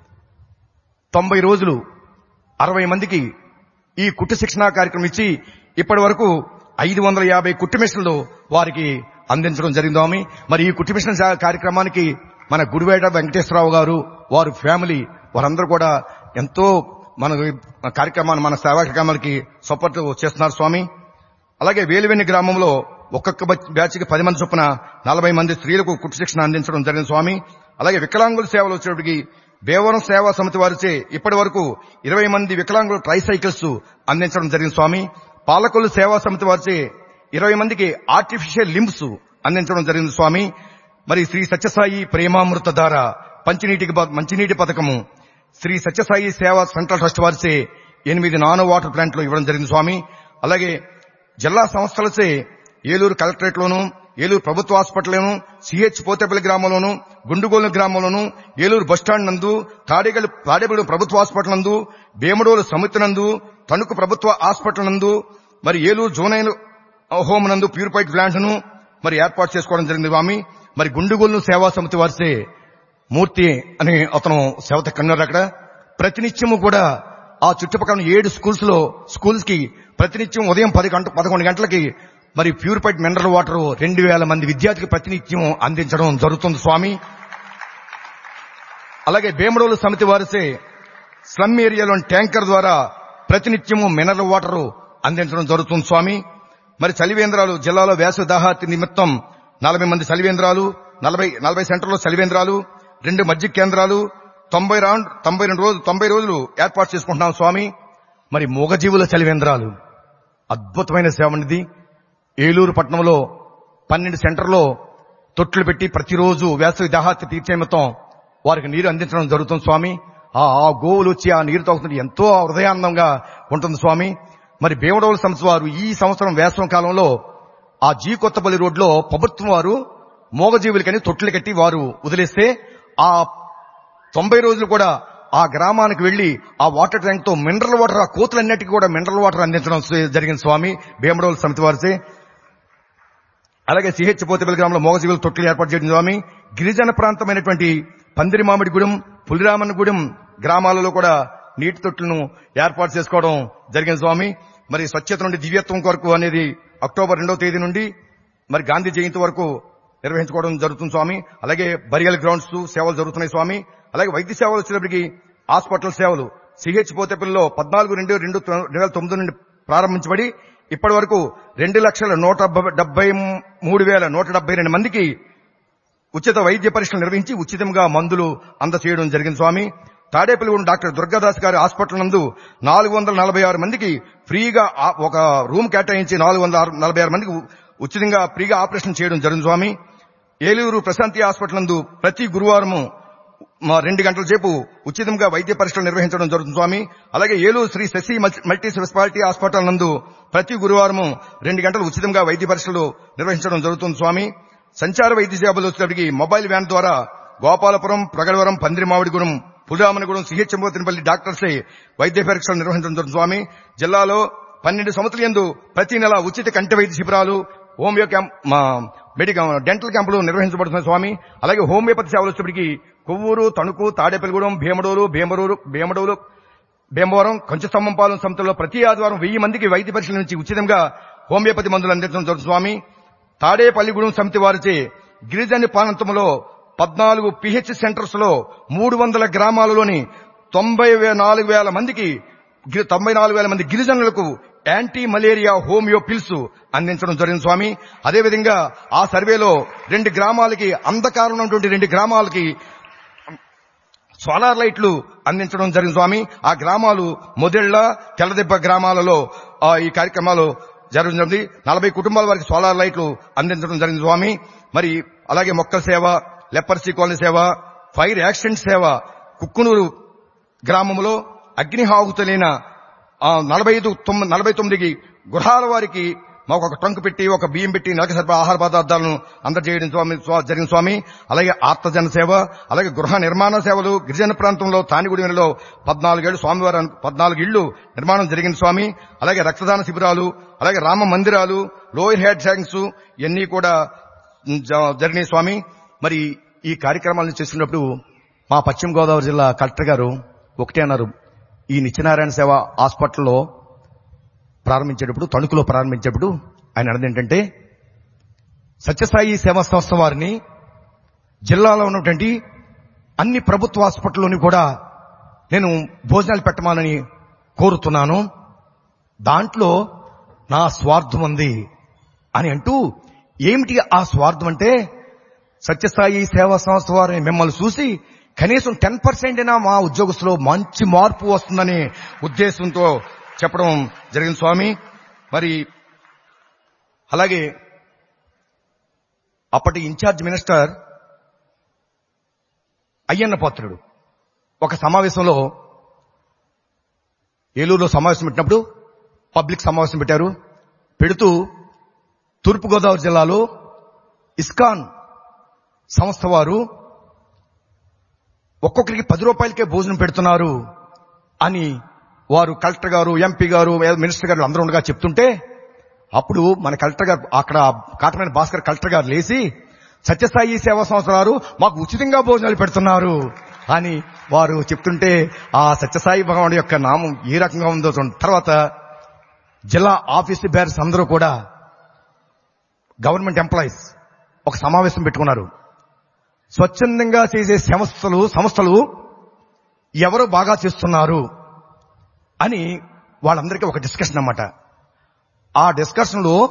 [SPEAKER 1] తొంభై రోజులు అరవై మందికి ఈ కుట్టు శిక్షణ కార్యక్రమం ఇచ్చి ఇప్పటి వరకు ఐదు వందల యాభై కుట్టు మిషన్లు వారికి అందించడం జరిగింది స్వామి మరి ఈ కుట్టు మిషన్ సా- కార్యక్రమానికి మన గుడివేట వెంకటేశ్వరరావు గారు వారి ఫ్యామిలీ వారందరూ కూడా ఎంతో మన కార్యక్రమాన్ని మన సేవా కార్యక్రమాలకి సపోర్ట్ చేస్తున్నారు స్వామి అలాగే వేలివెన్ని గ్రామంలో ఒక్కొక్క బ్యాచ్ కి పది మంది చొప్పున నలభై మంది స్త్రీలకు కుట్టు శిక్షణ అందించడం జరిగింది స్వామి అలాగే వికలాంగుల సేవలు వచ్చేటికి దేవరం సేవా సమితి వారిచే ఇప్పటి వరకు ఇరవై మంది వికలాంగుల ట్రైసైకిల్స్ అందించడం జరిగింది స్వామి పాలకొల్లు సేవా సమితి వారిచే ఇరవై మందికి ఆర్టిఫిషియల్ లింబ్స్ అందించడం జరిగింది స్వామి మరి శ్రీ సత్యసాయి ప్రేమామృత ధార పంచినీటికి ప- మంచినీటి పథకము శ్రీ సత్యసాయి సేవా సెంట్రల్ ట్రస్ట్ వారిచే ఎనిమిది నానో వాటర్ ప్లాంట్లు ఇవ్వడం జరిగింది స్వామి అలాగే జిల్లా సంస్థలచే ఏలూరు కలెక్టరేట్ లోను ఏలూరు ప్రభుత్వ హాస్పిటల్లోను సిహెచ్ పోతేపల్లి గ్రామంలోను గుండుగోలు గ్రామంలోను ఏలూరు బస్టాండ్ నందు తాడేగల్ తాడేపల్లి ప్రభుత్వ హాస్పిటల్ నందు భీమడోలు సమితి నందు తణుకు ప్రభుత్వ హాస్పిటల్ నందు మరి ఏలూరు జోనైన్ హోమ్ నందు ప్యూరిఫైడ్ ప్లాంట్ ను మరి ఏర్పాటు చేసుకోవడం జరిగింది స్వామి మరి గుండుగోలు సేవా సమితి వారిసే మూర్తి అని అతను సేవత కన్నారు అక్కడ ప్రతినిత్యము కూడా ఆ చుట్టుపక్కల ఏడు స్కూల్స్ లో స్కూల్స్ కి ప్రతినిత్యం ఉదయం పది గంట పదకొండు గంటలకి మరి ప్యూరిఫైడ్ మినరల్ వాటర్ రెండు వేల మంది విద్యార్థికి ప్రతినిత్యం అందించడం జరుగుతుంది స్వామి అలాగే భీమడోలు సమితి వారిసే స్లమ్ ఏరియాలోని ట్యాంకర్ ద్వారా ప్రతినిత్యము మినరల్ వాటర్ అందించడం జరుగుతుంది స్వామి మరి చలివేంద్రాలు జిల్లాలో వేసవి దాహాతి నిమిత్తం నలభై మంది చలివేంద్రాలు నలభై నలభై సెంటర్లో చలివేంద్రాలు రెండు మజ్జిగ కేంద్రాలు తొంభై రౌండ్ తొంభై రెండు రోజులు తొంభై రోజులు ఏర్పాటు చేసుకుంటున్నాం స్వామి మరి మూగజీవుల చలివేంద్రాలు అద్భుతమైన సేవనిది ఏలూరు పట్టణంలో పన్నెండు సెంటర్లో తొట్లు పెట్టి ప్రతిరోజు వేసవి దాహార్తి తీర్చే మొత్తం వారికి నీరు అందించడం జరుగుతుంది స్వామి ఆ ఆ గోవులు వచ్చి ఆ నీరు తాగుతుంటే ఎంతో హృదయానందంగా ఉంటుంది స్వామి మరి భీమడోల సంస్థ వారు ఈ సంవత్సరం వేసవం కాలంలో ఆ జీ కొత్తపల్లి రోడ్లో ప్రభుత్వం వారు మోగజీవులకని తొట్లు కట్టి వారు వదిలేస్తే ఆ తొంభై రోజులు కూడా ఆ గ్రామానికి వెళ్లి ఆ వాటర్ ట్యాంక్ తో మినరల్ వాటర్ ఆ కోతులన్నిటికీ కూడా మినరల్ వాటర్ అందించడం జరిగింది స్వామి భీమడోల సమితి వారిసే అలాగే సిహెచ్ పోతేపల్లి గ్రామంలో మోగజీవులు తొట్లు ఏర్పాటు చేయడం స్వామి గిరిజన ప్రాంతమైనటువంటి పందిరి మామిడిగూడెం పులిరామన్నగూడెం గ్రామాలలో కూడా నీటి తొట్లను ఏర్పాటు చేసుకోవడం జరిగింది స్వామి మరి స్వచ్ఛత నుండి దివ్యత్వం కొరకు అనేది అక్టోబర్ రెండవ తేదీ నుండి మరి గాంధీ జయంతి వరకు నిర్వహించుకోవడం జరుగుతుంది స్వామి అలాగే బరియల్ గ్రౌండ్స్ సేవలు జరుగుతున్నాయి స్వామి అలాగే వైద్య సేవలు వచ్చేటప్పటికి హాస్పిటల్ సేవలు సిహెచ్ పోతేపల్లిలో పద్నాలుగు రెండు రెండు రెండు వేల తొమ్మిది నుండి ప్రారంభించబడి ఇప్పటి వరకు రెండు లక్షల నూట డెబ్బై మూడు వేల నూట డెబ్బై రెండు మందికి ఉచిత వైద్య పరీక్షలు నిర్వహించి ఉచితంగా మందులు అందచేయడం జరిగింది స్వామి తాడేపల్లిగూడెం డాక్టర్ దుర్గాదాస్ గారి హాస్పిటల్ నందు నాలుగు వందల నలభై ఆరు మందికి ఫ్రీగా ఆ- ఒక రూమ్ కేటాయించి నాలుగు వందల ఆరు- నలభై ఆరు మందికి ఉచితంగా ఫ్రీగా ఆపరేషన్ చేయడం జరిగింది స్వామి ఏలూరు ప్రశాంతి హాస్పిటల్ నందు ప్రతి గురువారము మా రెండు గంటల సేపు ఉచితంగా వైద్య పరీక్షలు నిర్వహించడం జరుగుతుంది స్వామి అలాగే Eluru Shri Sashi multi- multi speciality hospital నందు ప్రతి గురువారము రెండు గంటలు ఉచితంగా వైద్య పరీక్షలు నిర్వహించడం జరుగుతుంది స్వామి సంచార వైద్య సేవలు వచ్చేటప్పటికి మొబైల్ వ్యాన్ ద్వారా గోపాలపురం ప్రగడవరం పందిరిమావిడిగూడెం పులిరామనగూడెం సిహెచ్ఎంపతిపల్లి డాక్టర్స్ వైద్య పరీక్షలు నిర్వహించడం జరుగుతుంది స్వామి జిల్లాలో పన్నెండు సంవత్సరాల యందు ప్రతి నెల ఉచిత కంటి వైద్య శిబిరాలు హోమియో క్యాంప్ మా మెడికల్ డెంటల్ క్యాంపులు నిర్వహించబడుతున్నాయి స్వామి అలాగే హోమియోపతి సేవలు వచ్చేప్పటికి కొవ్వూరు తణుకు తాడేపల్లిగూడెం భీమడోలు భీమరూరు భీమడోలు భీమవరం కంచుస్తంభంపాలెం సంస్థలో ప్రతి ఆదివారం వెయ్యి మందికి వైద్య పరీక్షల నుంచి ఉచితంగా హోమియోపతి మందులు అందించడం జరుగుతుంది స్వామి తాడేపల్లిగూడెం సమితి వారిచే గిరిజన ప్రాంతంలో పద్నాలుగు పిహెచ్ సెంటర్స్ లో మూడు వందల గ్రామాలలోని తొంభై వే- నాలుగు వేల మందికి గి- తొంభై నాలుగు వేల మంది గిరిజనులకు యాంటీ మలేరియా హోమియో పిల్స్ అందించడం జరిగింది స్వామి అదేవిధంగా ఆ సర్వేలో రెండు గ్రామాలకి అంధకారం ఉన్నటువంటి రెండు గ్రామాలకి సోలార్ లైట్లు అందించడం జరిగింది స్వామి ఆ గ్రామాలు మొదెళ్ల తెల్లదెబ్బ గ్రామాలలో ఆ, ఈ కార్యక్రమాలు జరుగుతుంది నలభై కుటుంబాల వారికి సోలార్ లైట్లు అందించడం జరిగింది స్వామి మరి అలాగే మొక్కల సేవ లెపర్సీ కాలనీ సేవ ఫైర్ యాక్సిడెంట్ సేవ కుక్కునూరు గ్రామంలో అగ్నిహాహుతులైన నలభై ఐదు తొమ్మిది నలభై తొమ్మిదికి గృహాల వారికి మాకు ఒక ట్రంక్ పెట్టి ఒక బియ్యం పెట్టి నెలకు సరిపడా ఆహార పదార్థాలను అందజేయడం స్వామి స్వా- జరిగిన స్వామి అలాగే ఆర్తజన సేవ అలాగే గృహ నిర్మాణ సేవలు గిరిజన ప్రాంతంలో తానిగుడిలో పద్నాలుగేళ్లు స్వామివారి అను- పద్నాలుగు ఇళ్లు నిర్మాణం జరిగింది స్వామి అలాగే రక్తదాన శిబిరాలు అలాగే రామ మందిరాలు లోయర్ హెడ్ ట్యాంక్స్ ఇవన్నీ కూడా జ- జరిగినాయి స్వామి మరి ఈ కార్యక్రమాలను చేసినప్పుడు మా పశ్చిమ గోదావరి జిల్లా కలెక్టర్ గారు ఒకటే అన్నారు ఈ నిత్యనారాయణ సేవ హాస్పిటల్లో ప్రారంభించేటప్పుడు తణుకులో ప్రారంభించేటప్పుడు ఆయన అన్నది ఏంటంటే సత్యసాయి సేవా సంస్థ వారిని జిల్లాలో ఉన్నటువంటి అన్ని ప్రభుత్వ హాస్పిటల్లోని కూడా నేను భోజనాలు పెట్టమాలని కోరుతున్నాను దాంట్లో నా స్వార్థం ఉంది అని అంటూ ఏమిటి ఆ స్వార్థం అంటే సత్యసాయి సేవా సంస్థ వారిని మిమ్మల్ని చూసి కనీసం టెన్ పర్సెంట్ అయినా మా ఉద్యోగస్తులో మంచి మార్పు వస్తుందనే ఉద్దేశంతో చెప్పడం జరిగింది స్వామి మరి అలాగే అప్పటి ఇన్ఛార్జ్ మినిస్టర్ అయ్యన్న పాత్రుడు ఒక సమావేశంలో ఏలూరులో సమావేశం పెట్టినప్పుడు పబ్లిక్ సమావేశం పెట్టారు పెడుతూ తూర్పుగోదావరి జిల్లాలో ఇస్కాన్ సంస్థ వారు ఒక్కొక్కరికి పది రూపాయలకే భోజనం పెడుతున్నారు అని వారు కలెక్టర్ గారు ఎంపీ గారు మినిస్టర్ గారు అందరూ ఉండగా చెప్తుంటే అప్పుడు మన కలెక్టర్ గారు అక్కడ కాటమైన భాస్కర్ కలెక్టర్ గారు లేచి సత్యసాయి సేవా సంవత్సరాలు మాకు ఉచితంగా భోజనాలు పెడుతున్నారు అని వారు చెప్తుంటే ఆ సత్యసాయి భగవానుడి యొక్క నామం ఏ రకంగా ఉందో చూడండి తర్వాత జిల్లా ఆఫీస్ బేర్స్ అందరూ కూడా గవర్నమెంట్ ఎంప్లాయీస్ ఒక సమావేశం పెట్టుకున్నారు స్వచ్ఛందంగా చేసే సంస్థలు సంస్థలు ఎవరు బాగా చేస్తున్నారు అని వాళ్ళందరికీ ఒక డిస్కషన్ అన్నమాట ఆ డిస్కషన్ లో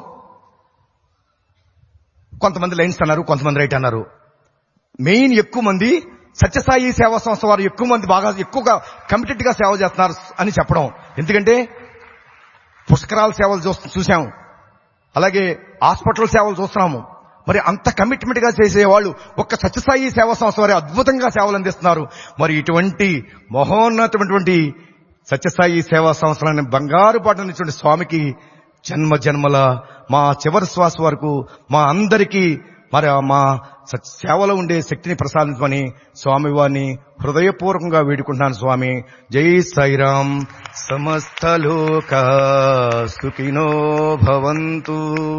[SPEAKER 1] కొంతమంది లైన్స్ అన్నారు కొంతమంది రైట్ అన్నారు మెయిన్ ఎక్కువ మంది సత్యసాయి సేవా సంస్థ వారు ఎక్కువ మంది బాగా ఎక్కువగా కమిటెడ్ గా సేవ చేస్తున్నారు అని చెప్పడం ఎందుకంటే పుష్కరాల సేవలు చూస్తూ చూసాం అలాగే హాస్పిటల్ సేవలు చూస్తున్నాము మరి అంత కమిట్మెంట్ గా చేసేవాళ్ళు ఒక్క సత్యసాయి సేవా సంస్థ వారి అద్భుతంగా సేవలు అందిస్తున్నారు మరి ఇటువంటి మహోన్నతమైనటువంటి సత్యసాయి సేవా సంస్థలని బంగారు పాటనిటువంటి స్వామికి జన్మ జన్మల మా చివరి శ్వాస వరకు మా అందరికీ మరి ఆ మా సత్- సేవలో ఉండే శక్తిని ప్రసాదించమని స్వామి వారిని హృదయపూర్వకంగా వేడుకుంటున్నాను స్వామి జై సాయిరాం సమస్త లోక సుఖినో భవంతు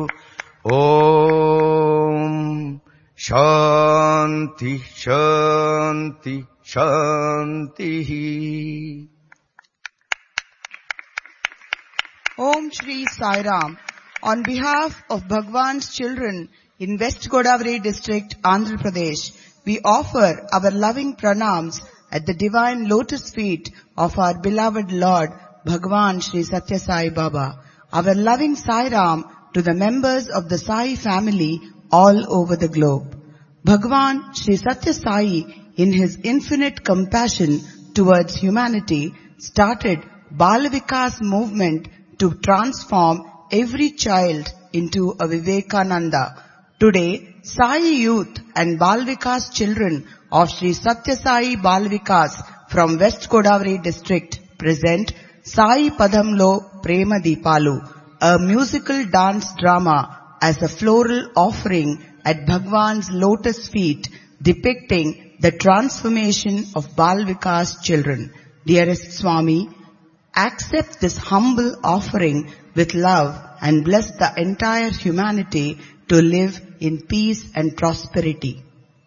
[SPEAKER 1] ఓం శాంతి శాంతి శాంతి
[SPEAKER 2] Om Shri Sai Ram. On behalf of Bhagwan's children in West Godavari district, Andhra Pradesh, we offer our loving pranams at the divine lotus feet of our beloved Lord, Bhagwan Shri Satya Sai Baba. Our loving Sai Ram to the members of the Sai family all over the globe. Bhagwan Shri Satya Sai, in his infinite compassion towards humanity, started Balavikas movement to transform every child into a Vivekananda. Today, Sai youth and Balvikas children of Sri Satya Sai Balvikas from West Godavari district present Sai Padamlo Prema Deepalu, a musical dance drama as a floral offering at Bhagwan's lotus feet depicting the transformation of Balvikas children. Dearest Swami, accept this humble offering with love and bless the entire humanity to live in peace and prosperity.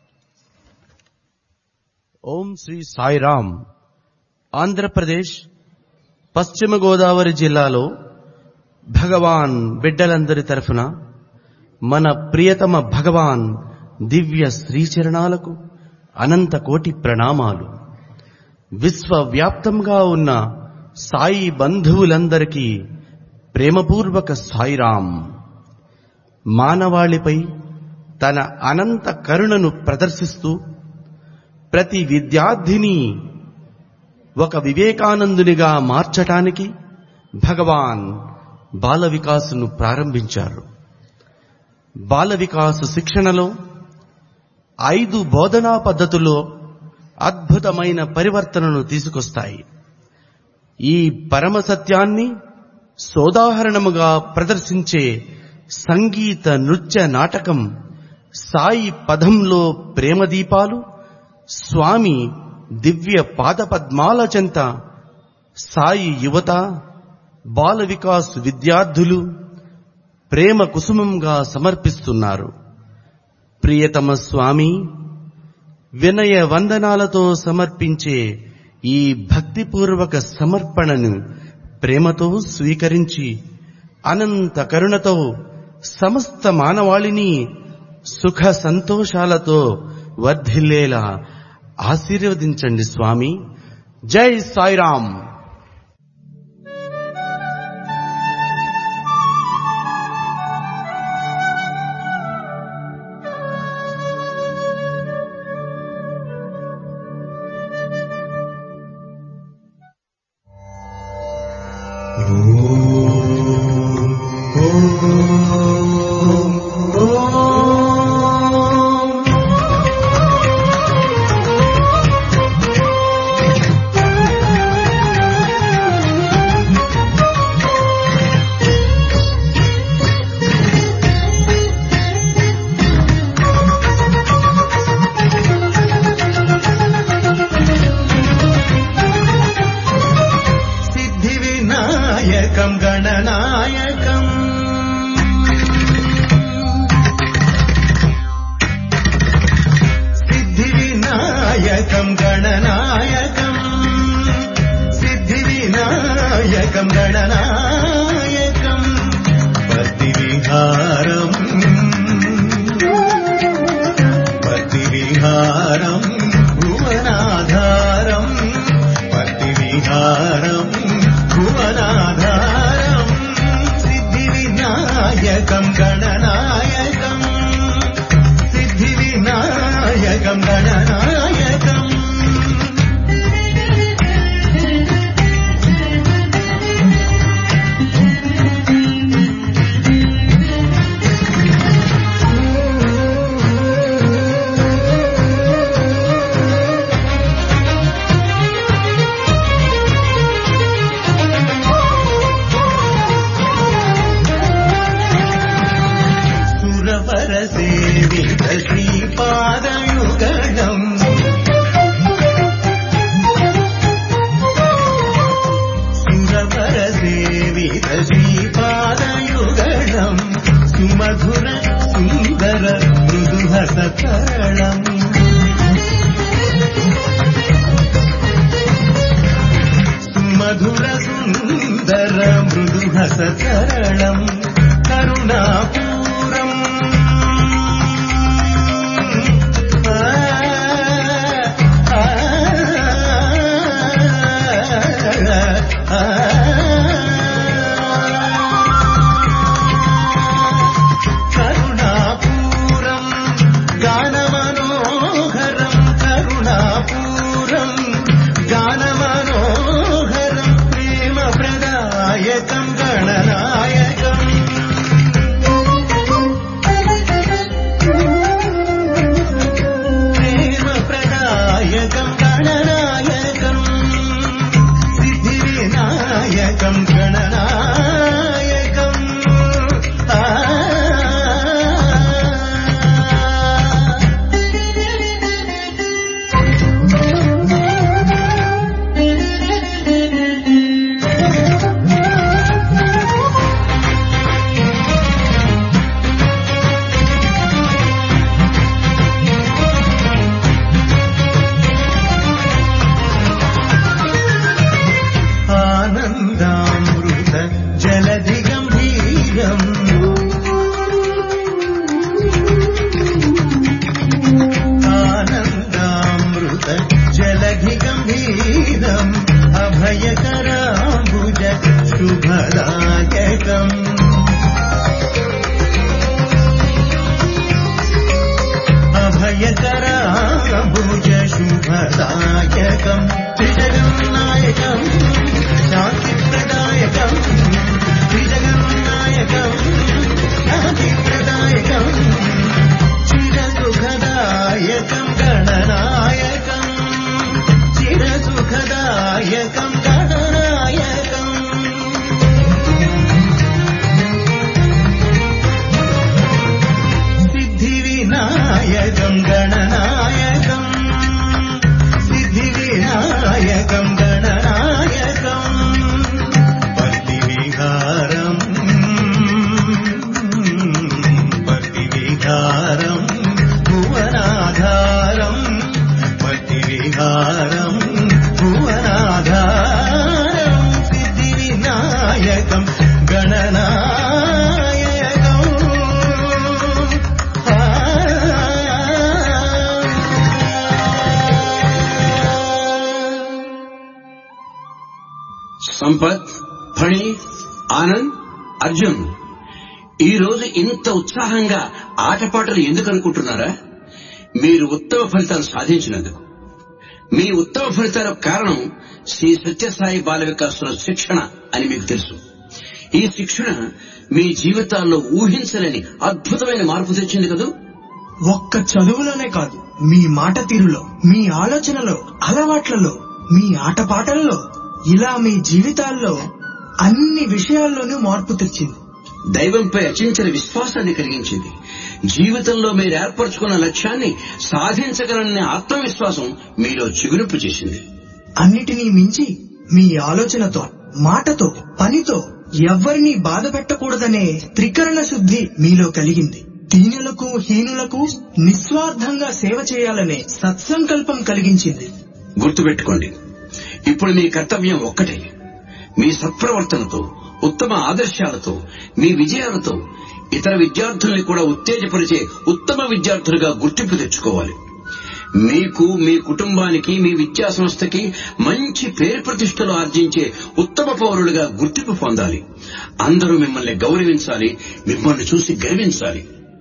[SPEAKER 3] ఓం శ్రీ సాయిరామ్ ఆంధ్రప్రదేశ్ పశ్చిమ గోదావరి జిల్లాలో భగవాన్ బిడ్డలందరి తరఫున మన ప్రియతమ భగవాన్ దివ్య శ్రీచరణాలకు అనంత కోటి ప్రణామాలు విశ్వవ్యాప్తంగా ఉన్న సాయి బంధువులందరికీ ప్రేమపూర్వక సాయిరాం మానవాళిపై తన అనంత కరుణను ప్రదర్శిస్తూ ప్రతి విద్యార్థిని ఒక వివేకానందునిగా మార్చటానికి భగవాన్ బాల వికాసును ప్రారంభించారు బాల వికాసు శిక్షణలో ఐదు బోధనా పద్ధతుల్లో అద్భుతమైన పరివర్తనను తీసుకొస్తాయి ఈ పరమ సత్యాన్ని సోదాహరణముగా ప్రదర్శించే సంగీత నృత్య నాటకం సాయి పదంలో ప్రేమదీపాలు స్వామి దివ్య పాదపద్మాల చెంత సాయి యువత బాల వికాస్ విద్యార్థులు ప్రేమ కుసుమంగా సమర్పిస్తున్నారు ప్రియతమ స్వామి వినయ వందనాలతో సమర్పించే ఈ భక్తిపూర్వక సమర్పణను ప్రేమతో స్వీకరించి అనంత కరుణతో సమస్త మానవాళిని సుఖ సంతోషాలతో వర్ధిల్లేలా ఆశీర్వదించండి స్వామి జై సాయిరామ్
[SPEAKER 4] సిద్ధివినాయకం గణనాయకం సిద్ధివినాయకం గణనాయకం సిద్ధివినాయకం గణనాయకం పద్దివిహారం పద్దివిహారం భువనాధారం పద్దివిహారం భువనాధారం సిద్ధివినాయకం గణనాయకం సిద్ధివినాయకం గణనాయకం సురవర సేవిత శ్రీపాదయుగణం సురవర సేవిత శ్రీపాదయుగణం సుమధుర సుందర మృదుహస తరళం సుమధుర సుందర మృదుహస తరళం కరుణాపూరం ఆ, ఆ, ఆ, కరుణాపూరం గానమనోహరం కరుణాపూరం గానమనోహరం ప్రేమ ప్రదాయకం గణనాయకం ప్రేమ ప్రదాయకం గణనాయకం సిద్ధి వినాయకం గణనాయకం ఆ ఆనందామృత జలధి గంభీరం ఆనందామృత జలధి గంభీరం అభయకరాంబుజ శుభదాయకం అభయకరాంబుజ శుభదాయకం త్రిజగన్నాయకం శాంతిప్రదాయకం త్రిజగన్నాయకం శాంతిప్రదాయకం చిరసుఖదాయకం గణనాయకం చిరసుఖదాయకం గణనాయకం సిద్ధివినాయకం గణనాయకం సిద్ధివినాయకం గణనాయకం పల్లివిహారం పల్లివిహారం భువనాధారం పల్లివిహారం భువనాధారం సిద్ధివినాయకం గణనాయకం
[SPEAKER 5] సంపత్ ఫణి ఆనంద్ అర్జున్ ఈ రోజు ఇంత ఉత్సాహంగా ఆటపాటలు ఎందుకు అనుకుంటున్నారా మీరు ఉత్తమ ఫలితాలు సాధించినందుకు మీ ఉత్తమ ఫలితాలకు కారణం శ్రీ సత్యసాయి బాల వికాసుల శిక్షణ అని మీకు తెలుసు ఈ శిక్షణ మీ జీవితాల్లో ఊహించలేని అద్భుతమైన మార్పు తెచ్చింది కదూ
[SPEAKER 6] ఒక్క చదువులోనే కాదు మీ మాట తీరులో మీ ఆలోచనలో అలవాట్లలో మీ ఆటపాటల్లో ఇలా మీ జీవితాల్లో అన్ని విషయాల్లోనూ మార్పు తెచ్చింది
[SPEAKER 5] దైవంపై అచించిన విశ్వాసాన్ని కలిగించింది జీవితంలో మీరు ఏర్పరచుకున్న లక్ష్యాన్ని సాధించగలనే ఆత్మవిశ్వాసం మీలో చిగురింపు చేసింది
[SPEAKER 6] అన్నిటినీ మించి మీ ఆలోచనతో మాటతో పనితో ఎవ్వరినీ బాధ పెట్టకూడదనే త్రికరణ శుద్ధి మీలో కలిగింది దీనులకు హీనులకు నిస్వార్థంగా సేవ చేయాలనే సత్సంకల్పం కలిగించింది
[SPEAKER 5] గుర్తుపెట్టుకోండి ఇప్పుడు మీ కర్తవ్యం ఒక్కటే మీ సత్ప్రవర్తనతో ఉత్తమ ఆదర్శాలతో మీ విజయాలతో ఇతర విద్యార్థుల్ని కూడా ఉత్తేజపరిచే ఉత్తమ విద్యార్థులుగా గుర్తింపు తెచ్చుకోవాలి మీకు మీ కుటుంబానికి మీ విద్యా సంస్థకి మంచి పేరు ప్రతిష్టలు ఆర్జించే ఉత్తమ పౌరులుగా గుర్తింపు పొందాలి అందరూ మిమ్మల్ని గౌరవించాలి మిమ్మల్ని చూసి గర్వించాలి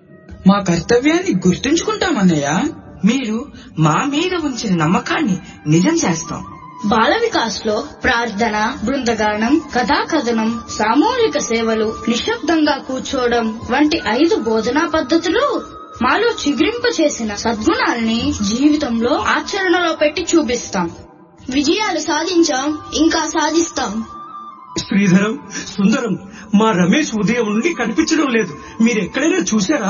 [SPEAKER 7] మా కర్తవ్యాన్ని గుర్తుంచుకుంటామన్నయ్య
[SPEAKER 8] మీరు మా మీద ఉంచిన నమ్మకాన్ని నిజం చేస్తాం
[SPEAKER 9] బాల వికాస్ లో ప్రార్థన బృందగానం కథాకథనం సామూహిక సేవలు నిశ్శబ్దంగా కూర్చోవడం వంటి ఐదు బోధనా పద్ధతులు మాలో చిగురింప చేసిన సద్గుణాల్ని జీవితంలో ఆచరణలో పెట్టి చూపిస్తాం విజయాలు సాధించాం ఇంకా సాధిస్తాం
[SPEAKER 10] శ్రీధరం సుందరం మా రమేష్ ఉదయం నుండి కనిపించడం లేదు మీరు ఎక్కడైనా చూసారా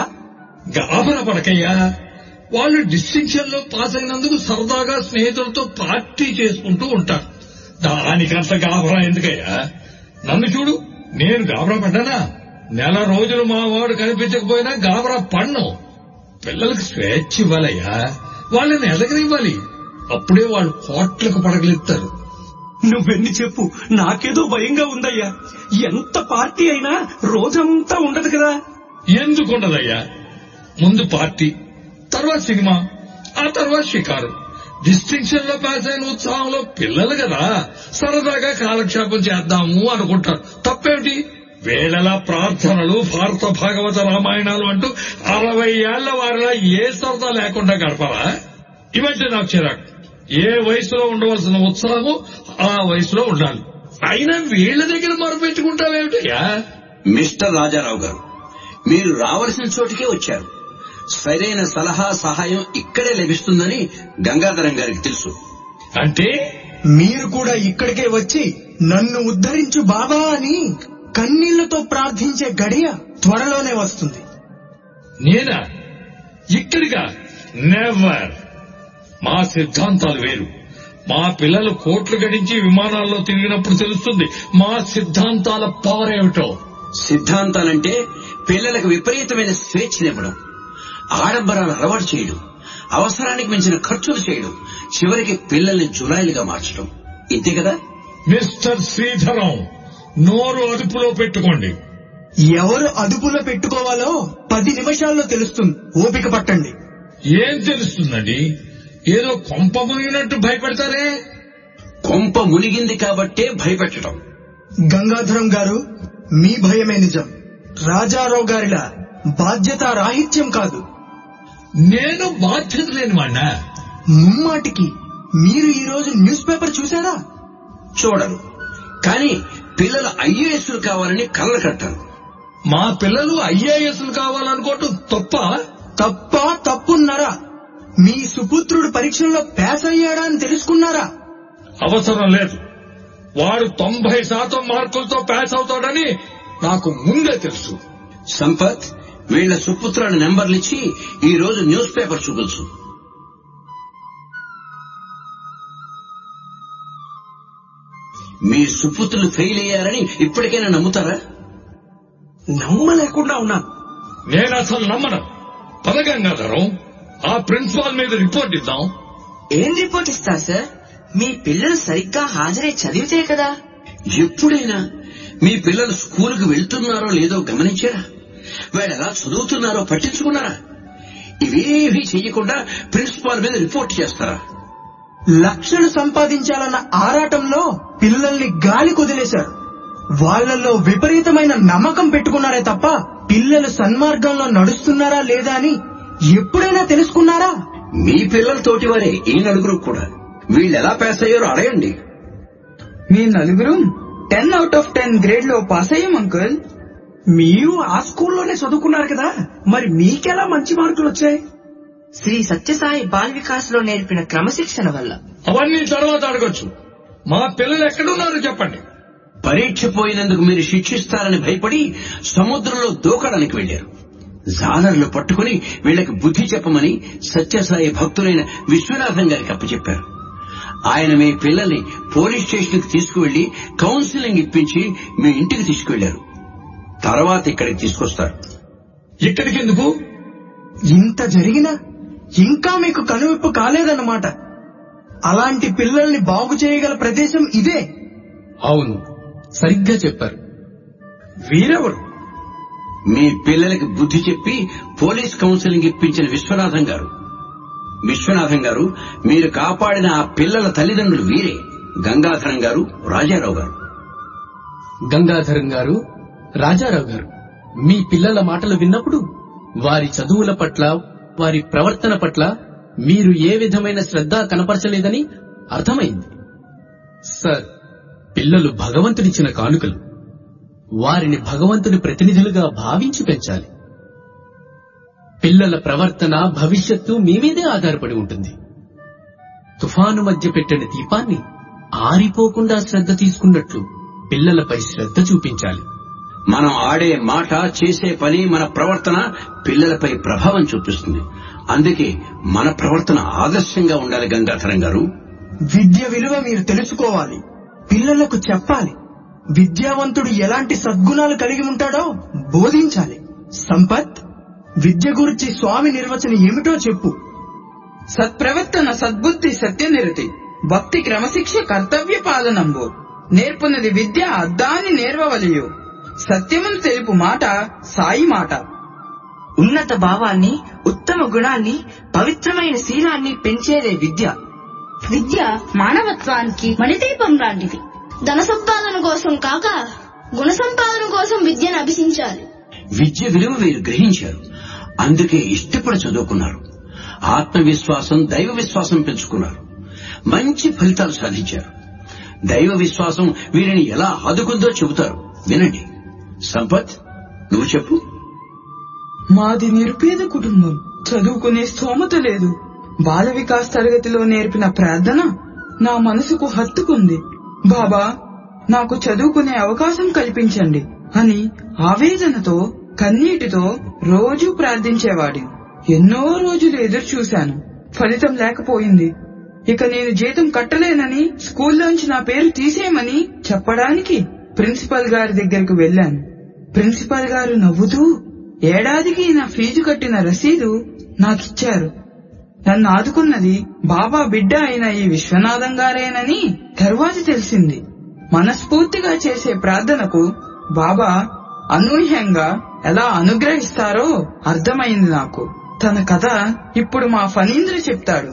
[SPEAKER 11] గాబర పడకయ్యా వాళ్ళు డిస్టింక్షన్ లో పాస్ అయినందుకు సరదాగా స్నేహితులతో పార్టీ చేసుకుంటూ ఉంటారు దానికంత గాబరా ఎందుకయ్యా నన్ను చూడు నేను గాబరా పడ్డానా నెల రోజులు మా వాడు కనిపించకపోయినా గాబరా పన్ను పిల్లలకు స్వేచ్ఛ ఇవ్వాలయ్యా వాళ్ళని ఎదగనివ్వాలి అప్పుడే వాళ్ళు కోట్లకు పడగలుగుతారు
[SPEAKER 10] నువ్వెన్ని చెప్పు నాకేదో భయంగా ఉందయ్యా ఎంత పార్టీ అయినా రోజంతా ఉండదు కదా
[SPEAKER 11] ఎందుకుండదయ్యా ముందు పార్టీ తర్వాత సినిమా ఆ తర్వాత షికారు డిస్టింక్షన్ లో పాస్ అయిన ఉత్సాహంలో పిల్లలు కదా సరదాగా కాలక్షేపం చేద్దాము అనుకుంటారు తప్పేమిటి వేళలా ప్రార్థనలు భారత భాగవత రామాయణాలు అంటూ అరవై ఏళ్ల వారిలా ఏ సరదా లేకుండా గడపరా ఇవంటే నాకు చిరాకు ఏ వయసులో ఉండవలసిన ఉత్సాహం ఆ వయసులో ఉండాలి అయినా వీళ్ల దగ్గర మొరపెట్టుకుంటావేమిటయ్యా
[SPEAKER 5] మిస్టర్ రాజారావు గారు మీరు రావలసిన చోటికే వచ్చారు సరైన సలహా సహాయం ఇక్కడే లభిస్తుందని గంగాధరం గారికి తెలుసు
[SPEAKER 11] అంటే
[SPEAKER 6] మీరు కూడా ఇక్కడికే వచ్చి నన్ను ఉద్ధరించు బాబా అని కన్నీళ్లతో ప్రార్థించే గడియ త్వరలోనే వస్తుంది
[SPEAKER 11] నేనా ఇక్కడిగా నెవర్ మా సిద్ధాంతాలు వేరు మా పిల్లలు కోట్లు గడించి విమానాల్లో తిరిగినప్పుడు తెలుస్తుంది మా సిద్ధాంతాల పవర్ ఏమిటో
[SPEAKER 5] సిద్ధాంతాలంటే పిల్లలకు విపరీతమైన స్వేచ్ఛనివ్వడం ఆడంబరాలు అలవాటు చేయడం అవసరానికి మించిన ఖర్చులు చేయడం చివరికి పిల్లల్ని జులాయిలుగా మార్చడం ఇంతే కదా
[SPEAKER 11] మిస్టర్ శ్రీధరం నోరు అదుపులో పెట్టుకోండి
[SPEAKER 6] ఎవరు అదుపులో పెట్టుకోవాలో పది నిమిషాల్లో తెలుస్తుంది ఓపిక పట్టండి
[SPEAKER 11] ఏం తెలుస్తుందండి ఏదో కొంప మునిగినట్టు భయపెడతారే
[SPEAKER 5] కొంప మునిగింది కాబట్టే భయపెట్టడం
[SPEAKER 6] గంగాధరం గారు మీ భయమే నిజం రాజారావు గారిలా బాధ్యత రాహిత్యం కాదు
[SPEAKER 11] నేను బాధ్యత లేని వాణ్ణా
[SPEAKER 6] ముమ్మాటికి మీరు ఈ రోజు న్యూస్ పేపర్ చూసారా
[SPEAKER 5] చూడరు కానీ పిల్లలు ఐఏఎస్లు కావాలని కలలు కట్టారు
[SPEAKER 11] మా పిల్లలు ఐఏఎస్లు కావాలనుకోవటం తప్ప
[SPEAKER 6] తప్ప తప్పున్నారా మీ సుపుత్రుడు పరీక్షల్లో పాస్ అయ్యాడా అని తెలుసుకున్నారా
[SPEAKER 11] అవసరం లేదు వాడు తొంభై శాతం మార్కులతో పాస్ అవుతాడని నాకు ముందే తెలుసు
[SPEAKER 5] సంపత్ వీళ్ల సుపుత్రుల నెంబర్లు ఇచ్చి ఈ రోజు న్యూస్ పేపర్ చూపించు మీ సుపుత్రులు ఫెయిల్ అయ్యారని ఇప్పటికైనా నమ్ముతారా
[SPEAKER 10] నమ్మలేకుండా ఉన్నాను
[SPEAKER 11] నేను అసలు నమ్మను పదగంగాధరం ఆ ప్రిన్సిపాల్ మీద రిపోర్ట్ ఇద్దాం
[SPEAKER 8] ఏం రిపోర్ట్ ఇస్తారు సార్ మీ పిల్లలు సరిగ్గా హాజరై చదివితే కదా
[SPEAKER 5] ఎప్పుడైనా మీ పిల్లలు స్కూలుకు వెళ్తున్నారో లేదో గమనించారా వాళ్ళు ఎలా చదువుతున్నారో పట్టించుకున్నారా ఇవేవీ చెయ్యకుండా ప్రిన్సిపాల్ మీద రిపోర్ట్ చేస్తారా
[SPEAKER 6] లక్షలు సంపాదించాలన్న ఆరాటంలో పిల్లల్ని గాలి కుదిలేశారు వాళ్ళల్లో విపరీతమైన నమ్మకం పెట్టుకున్నారే తప్ప పిల్లలు సన్మార్గంలో నడుస్తున్నారా లేదా అని ఎప్పుడైనా తెలుసుకున్నారా
[SPEAKER 5] మీ పిల్లలతోటి వారే ఈ నలుగురు కూడా వీళ్ళు ఎలా పాస్ అయ్యారో అడగండి
[SPEAKER 7] మీ నలుగురు ten out of ten grade లో పాస్ అయ్యాం అంకుల్
[SPEAKER 10] మీరు ఆ స్కూల్లోనే చదువుకున్నారు కదా మరి మీకెలా మంచి మార్కులు వచ్చాయి
[SPEAKER 8] శ్రీ సత్యసాయి బాల్ వికాస్ లో నేర్పిన క్రమశిక్షణ వల్ల
[SPEAKER 11] అవన్నీ తర్వాత అడగొచ్చు మా పిల్లలు ఎక్కడున్నారో చెప్పండి
[SPEAKER 5] పరీక్ష పోయినందుకు మీరు శిక్షిస్తారని భయపడి సముద్రంలో దూకడానికి వెళ్లారు జాలర్లు పట్టుకుని వీళ్ళకి బుద్ధి చెప్పమని సత్యసాయి భక్తులైన విశ్వనాథం గారికి అప్పచెప్పారు ఆయన మీ పిల్లల్ని పోలీస్ స్టేషన్కి తీసుకువెళ్లి కౌన్సిలింగ్ ఇప్పించి మీ ఇంటికి తీసుకువెళ్లారు తర్వాత ఇక్కడికి తీసుకొస్తారు
[SPEAKER 11] ఇక్కడికి ఎందుకు
[SPEAKER 6] ఇంత జరిగినా ఇంకా మీకు కనువిప్పు కాలేదన్నమాట అలాంటి పిల్లల్ని బాగు చేయగల ప్రదేశం ఇదే
[SPEAKER 12] అవును సరిగ్గా చెప్పారు
[SPEAKER 6] వీరెవరు
[SPEAKER 5] మీ పిల్లలకి బుద్ధి చెప్పి పోలీస్ కౌన్సిలింగ్ ఇప్పించిన విశ్వనాథం గారు విశ్వనాథం గారు మీరు కాపాడిన ఆ పిల్లల తల్లిదండ్రులు వీరే గంగాధరం గారు రాజారావు గారు
[SPEAKER 12] గంగాధరం గారు రాజారావు గారు మీ పిల్లల మాటలు విన్నప్పుడు వారి చదువుల పట్ల వారి ప్రవర్తన పట్ల మీరు ఏ విధమైన శ్రద్ధ కనపరచలేదని అర్థమైంది సార్ పిల్లలు భగవంతుడిచ్చిన కానుకలు వారిని భగవంతుని ప్రతినిధులుగా భావించి పెంచాలి పిల్లల ప్రవర్తన భవిష్యత్తు మీ మీదే ఆధారపడి ఉంటుంది తుఫాను మధ్య పెట్టిన దీపాన్ని ఆరిపోకుండా శ్రద్ధ తీసుకున్నట్లు పిల్లలపై శ్రద్ధ చూపించాలి
[SPEAKER 5] మనం ఆడే మాట చేసే పని మన ప్రవర్తన పిల్లలపై ప్రభావం చూపిస్తుంది అందుకే మన ప్రవర్తన ఆదర్శంగా ఉండాలి గంగాధరం గారు
[SPEAKER 6] విద్య విలువ మీరు తెలుసుకోవాలి పిల్లలకు చెప్పాలి విద్యావంతుడు ఎలాంటి సద్గుణాలు కలిగి ఉంటాడో బోధించాలి సంపత్ విద్య గురించి స్వామి నిర్వచనం ఏమిటో చెప్పు
[SPEAKER 7] సత్ప్రవర్తన సద్బుద్ధి సత్యనిరతి భక్తి క్రమశిక్ష కర్తవ్య పాలనంబు నేర్పునది విద్య అద్దాని నేర్వవలియు సత్యమును తెలుపు మాట సాయి మాట
[SPEAKER 8] ఉన్నత భావాన్ని ఉత్తమ గుణాన్ని పవిత్రమైన శీలాన్ని పెంచేదే విద్య
[SPEAKER 9] విద్య మానవత్వానికి మణిదీపం లాంటిది ధన సంపాదన కోసం కాక గుణ సంపాదన కోసం విద్యను అభ్యసించాలి
[SPEAKER 5] విద్య విలువ వీరు గ్రహించారు అందుకే ఇష్టపడి చదువుకున్నారు ఆత్మవిశ్వాసం దైవ విశ్వాసం పెంచుకున్నారు మంచి ఫలితాలు సాధించారు దైవ విశ్వాసం వీరిని ఎలా ఆదుకుందో చెబుతారు వినండి సంపత్ నువ్వు చెప్పు
[SPEAKER 7] మాది నిరుపేద కుటుంబం చదువుకునే స్తోమత లేదు బాల వికాస్ తరగతిలో నేర్పిన ప్రార్థన నా మనసుకు హత్తుకుంది బాబా నాకు చదువుకునే అవకాశం కల్పించండి అని ఆవేదనతో కన్నీటితో రోజూ ప్రార్థించేవాడి ఎన్నో రోజులు ఎదురు చూశాను ఫలితం లేకపోయింది ఇక నేను జీతం కట్టలేనని స్కూల్లోంచి నా పేరు తీసేయమని చెప్పడానికి ప్రిన్సిపల్ గారి దగ్గరకు వెళ్ళాను ప్రిన్సిపల్ గారు నవ్వుతూ ఏడాదికి నా ఫీజు కట్టిన రసీదు నాకిచ్చారు నన్ను ఆదుకున్నది బాబా బిడ్డ అయిన ఈ విశ్వనాథం గారేనని తర్వాత తెలిసింది మనస్ఫూర్తిగా చేసే ప్రార్థనకు బాబా అనూహ్యంగా ఎలా అనుగ్రహిస్తారో అర్థమైంది నాకు తన కథ ఇప్పుడు మా ఫణీంద్ర చెప్తాడు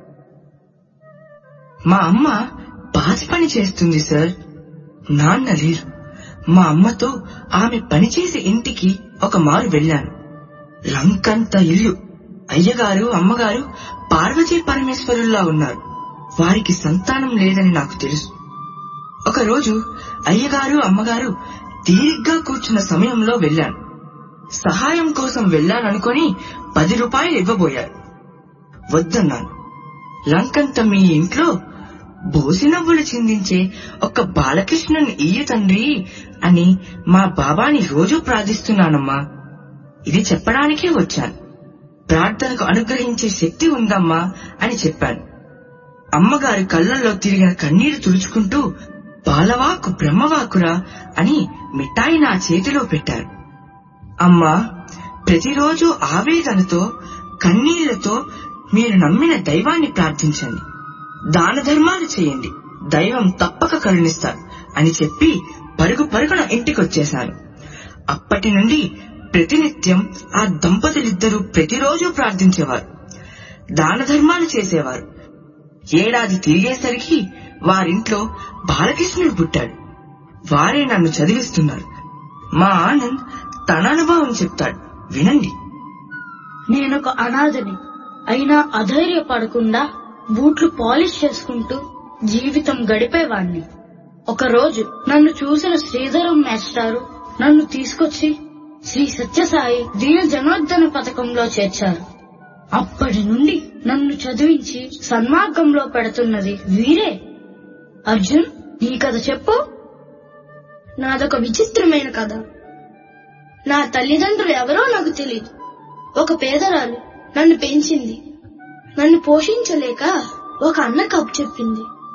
[SPEAKER 8] మా అమ్మ పాచి పని చేస్తుంది సార్ నాన్న లేరు మా అమ్మతో ఆమె పనిచేసే ఇంటికి ఒక మారు వెళ్ళాను లంకంత ఇల్లు అయ్యగారు అమ్మగారు పార్వతీ పరమేశ్వరుల్లా ఉన్నారు వారికి సంతానం లేదని నాకు తెలుసు ఒకరోజు అయ్యగారు అమ్మగారు తీరిగ్గా కూర్చున్న సమయంలో వెళ్ళాను సహాయం కోసం వెళ్ళాననుకొని పది రూపాయలు ఇవ్వబోయారు వద్దన్నాను లంకంత మీ ఇంట్లో బోసినవ్వులు చిందించే ఒక బాలకృష్ణుని ఇయ్య తండ్రి అని మా బాబాని రోజూ ప్రార్థిస్తున్నానమ్మా ఇది చెప్పడానికే వచ్చాను ప్రార్థనకు అనుగ్రహించే శక్తి ఉందమ్మా అని చెప్పాను అమ్మగారి కళ్ళల్లో తిరిగిన కన్నీరు తుడుచుకుంటూ బాలవాకు బ్రహ్మవాకురా అని మిఠాయి నా చేతిలో పెట్టారు అమ్మా ప్రతిరోజు ఆవేదనతో కన్నీళ్లతో మీరు నమ్మిన దైవాన్ని ప్రార్థించండి దాన ధర్మాలు చేయండి దైవం తప్పక కరుణిస్తాడు అని చెప్పి పరుగు పరుగున ఇంటికొచ్చేశాను అప్పటి నుండి ప్రతినిత్యం ఆ దంపతులిద్దరూ ప్రతిరోజు ప్రార్థించేవారు దాన ధర్మాలు చేసేవారు ఏడాది తిరిగేసరికి వారింట్లో బాలకృష్ణుడు పుట్టాడు వారే నన్ను చదివిస్తున్నారు మా ఆనంద్ తన అనుభవం చెప్తాడు వినండి
[SPEAKER 9] నేనొక అనాథని అయినా అధైర్యపడకుండా బూట్లు పాలిష్ చేసుకుంటూ జీవితం గడిపేవాణ్ణి ఒకరోజు నన్ను చూసిన శ్రీధరం మేస్టారు నన్ను తీసుకొచ్చి శ్రీ సత్యసాయి దీన జనోద్ధరణ పథకంలో చేర్చారు అప్పటి నుండి నన్ను చదివించి సన్మార్గంలో పెడుతున్నది వీరే అర్జున్ నీ కథ చెప్పు నాదొక విచిత్రమైన కథ నా తల్లిదండ్రులు ఎవరో నాకు తెలియదు ఒక పేదరాలు నన్ను పెంచింది నన్ను పోషించలేక ఒక అన్న కప్పు చెప్పింది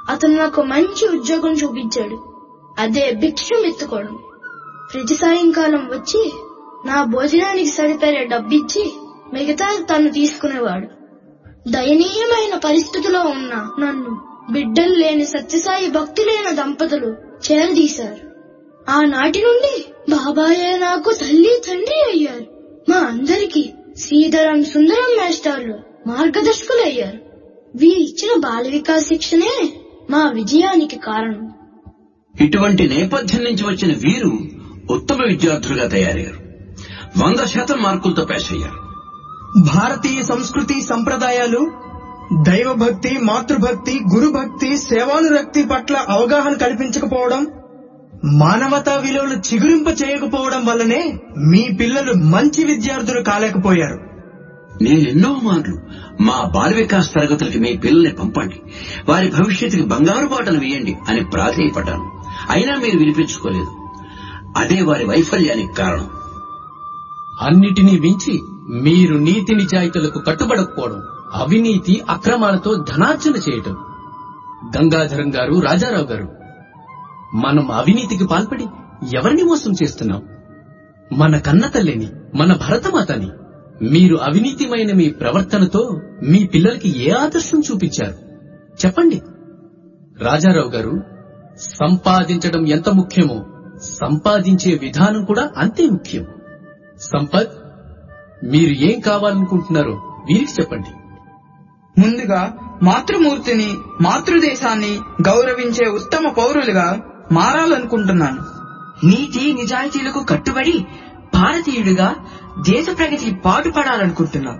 [SPEAKER 9] అతను నాకు మంచి ఉద్యోగం చూపించాడు అదే భిక్షం ఎత్తుకోవడం ప్రతి సాయంకాలం వచ్చి నా భోజనానికి సరిపడే డబ్బిచ్చి మిగతా తను తీసుకునేవాడు దయనీయమైన పరిస్థితిలో ఉన్న నన్ను బిడ్డలు లేని సత్యసాయి భక్తులైన దంపతులు చేరదీశారు ఆనాటి నుండి బాబాయే నాకు తల్లి తండ్రి అయ్యారు మా అందరికీ శ్రీధరం సుందరం మాస్టర్లు మార్గదర్శకులయ్యారు వీరిచ్చిన బాల వికాస్ శిక్షణే మా విజయానికి కారణం
[SPEAKER 5] ఇటువంటి నేపథ్యం నుంచి వచ్చిన వీరు ఉత్తమ విద్యార్థులుగా తయారయ్యారు వంద శాతం మార్కులతో పాస్ అయ్యారు
[SPEAKER 6] భారతీయ సంస్కృతి సంప్రదాయాలు దైవభక్తి మాతృభక్తి గురుభక్తి సేవానురక్తి పట్ల అవగాహన కల్పించకపోవడం మానవతా విలువలు చిగురింప చేయకపోవడం వల్లనే మీ పిల్లలు మంచి విద్యార్థులు కాలేకపోయారు
[SPEAKER 5] నేనెన్నో మార్లు మా బాల వికాస్ తరగతులకి మీ పిల్లల్ని పంపండి వారి భవిష్యత్తుకి బంగారు బాటలు వేయండి అని ప్రాధేయపడ్డాను అయినా మీరు వినిపించుకోలేదు అదే వారి వైఫల్యానికి కారణం
[SPEAKER 12] అన్నిటినీ మించి మీరు నీతి నిజాయితీలకు కట్టుబడకపోవడం అవినీతి అక్రమాలతో ధనార్జన చేయటం గంగాధరం గారు రాజారావు గారు మనం అవినీతికి పాల్పడి ఎవరిని మోసం చేస్తున్నాం మన కన్న తల్లిని మన భరతమాతని మీరు అవినీతిమైన మీ ప్రవర్తనతో మీ పిల్లలకి ఏ ఆదర్శం చూపించారు చెప్పండి రాజారావు గారు సంపాదించడం ఎంత ముఖ్యమో సంపాదించే విధానం కూడా అంతే ముఖ్యం సంపత్ మీరు ఏం కావాలనుకుంటున్నారో వీరికి చెప్పండి
[SPEAKER 7] ముందుగా మాతృమూర్తిని మాతృదేశాన్ని గౌరవించే ఉత్తమ పౌరులుగా మారాలనుకుంటున్నాను
[SPEAKER 8] నీతి నిజాయితీలకు కట్టుబడి భారతీయుడిగా దేశ ప్రగతికి పాటుపడాలనుకుంటున్నాను